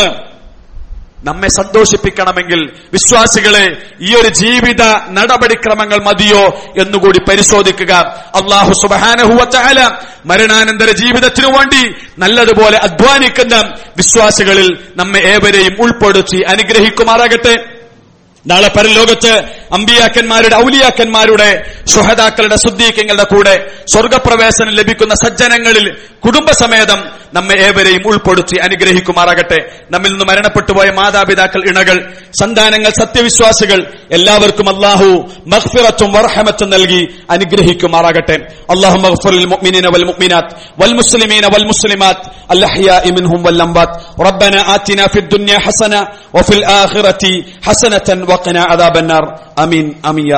നമ്മെ സന്തോഷിപ്പിക്കണമെങ്കിൽ വിശ്വാസികളെ ഈ ഒരു ജീവിത നടപടിക്രമങ്ങൾ മതിയോ എന്നുകൂടി പരിശോധിക്കുക അള്ളാഹു സുബാനഹുവല മരണാനന്തര ജീവിതത്തിനു വേണ്ടി നല്ലതുപോലെ അധ്വാനിക്കുന്ന വിശ്വാസികളിൽ നമ്മെ ഏവരെയും ഉൾപ്പെടുത്തി അനുഗ്രഹിക്കുമാറാകട്ടെ നാളെ പരലോകത്ത് അമ്പിയാക്കന്മാരുടെ ഔലിയാക്കന്മാരുടെ സുഹതാക്കളുടെ സുദ്ദീഖങ്ങളുടെ കൂടെ സ്വർഗപ്രവേശനം ലഭിക്കുന്ന സജ്ജനങ്ങളിൽ കുടുംബസമേതം നമ്മെ ഏവരെയും ഉൾപ്പെടുത്തി അനുഗ്രഹിക്കുമാറാകട്ടെ നമ്മിൽ നിന്ന് മരണപ്പെട്ടുപോയ മാതാപിതാക്കൾ ഇണകൾ സന്താനങ്ങൾ സത്യവിശ്വാസികൾ എല്ലാവർക്കും അള്ളാഹു മഖ്ഫിറത്തും വർഹമത്തും നൽകി അനുഗ്രഹിക്കുമാറാകട്ടെ അള്ളാഹു മഗ്ഫുറിൽ മുഅ്മിനീന വൽ മുഅ്മിനാത്ത് വൽ മുസ്ലിമീന വൽ മുസ്ലിമാത്ത് الأحياء منهم والأموات ربنا آتنا في الدنيا حسنة وفي الآخرة حسنة وقنا عذاب النار آمين آمين يا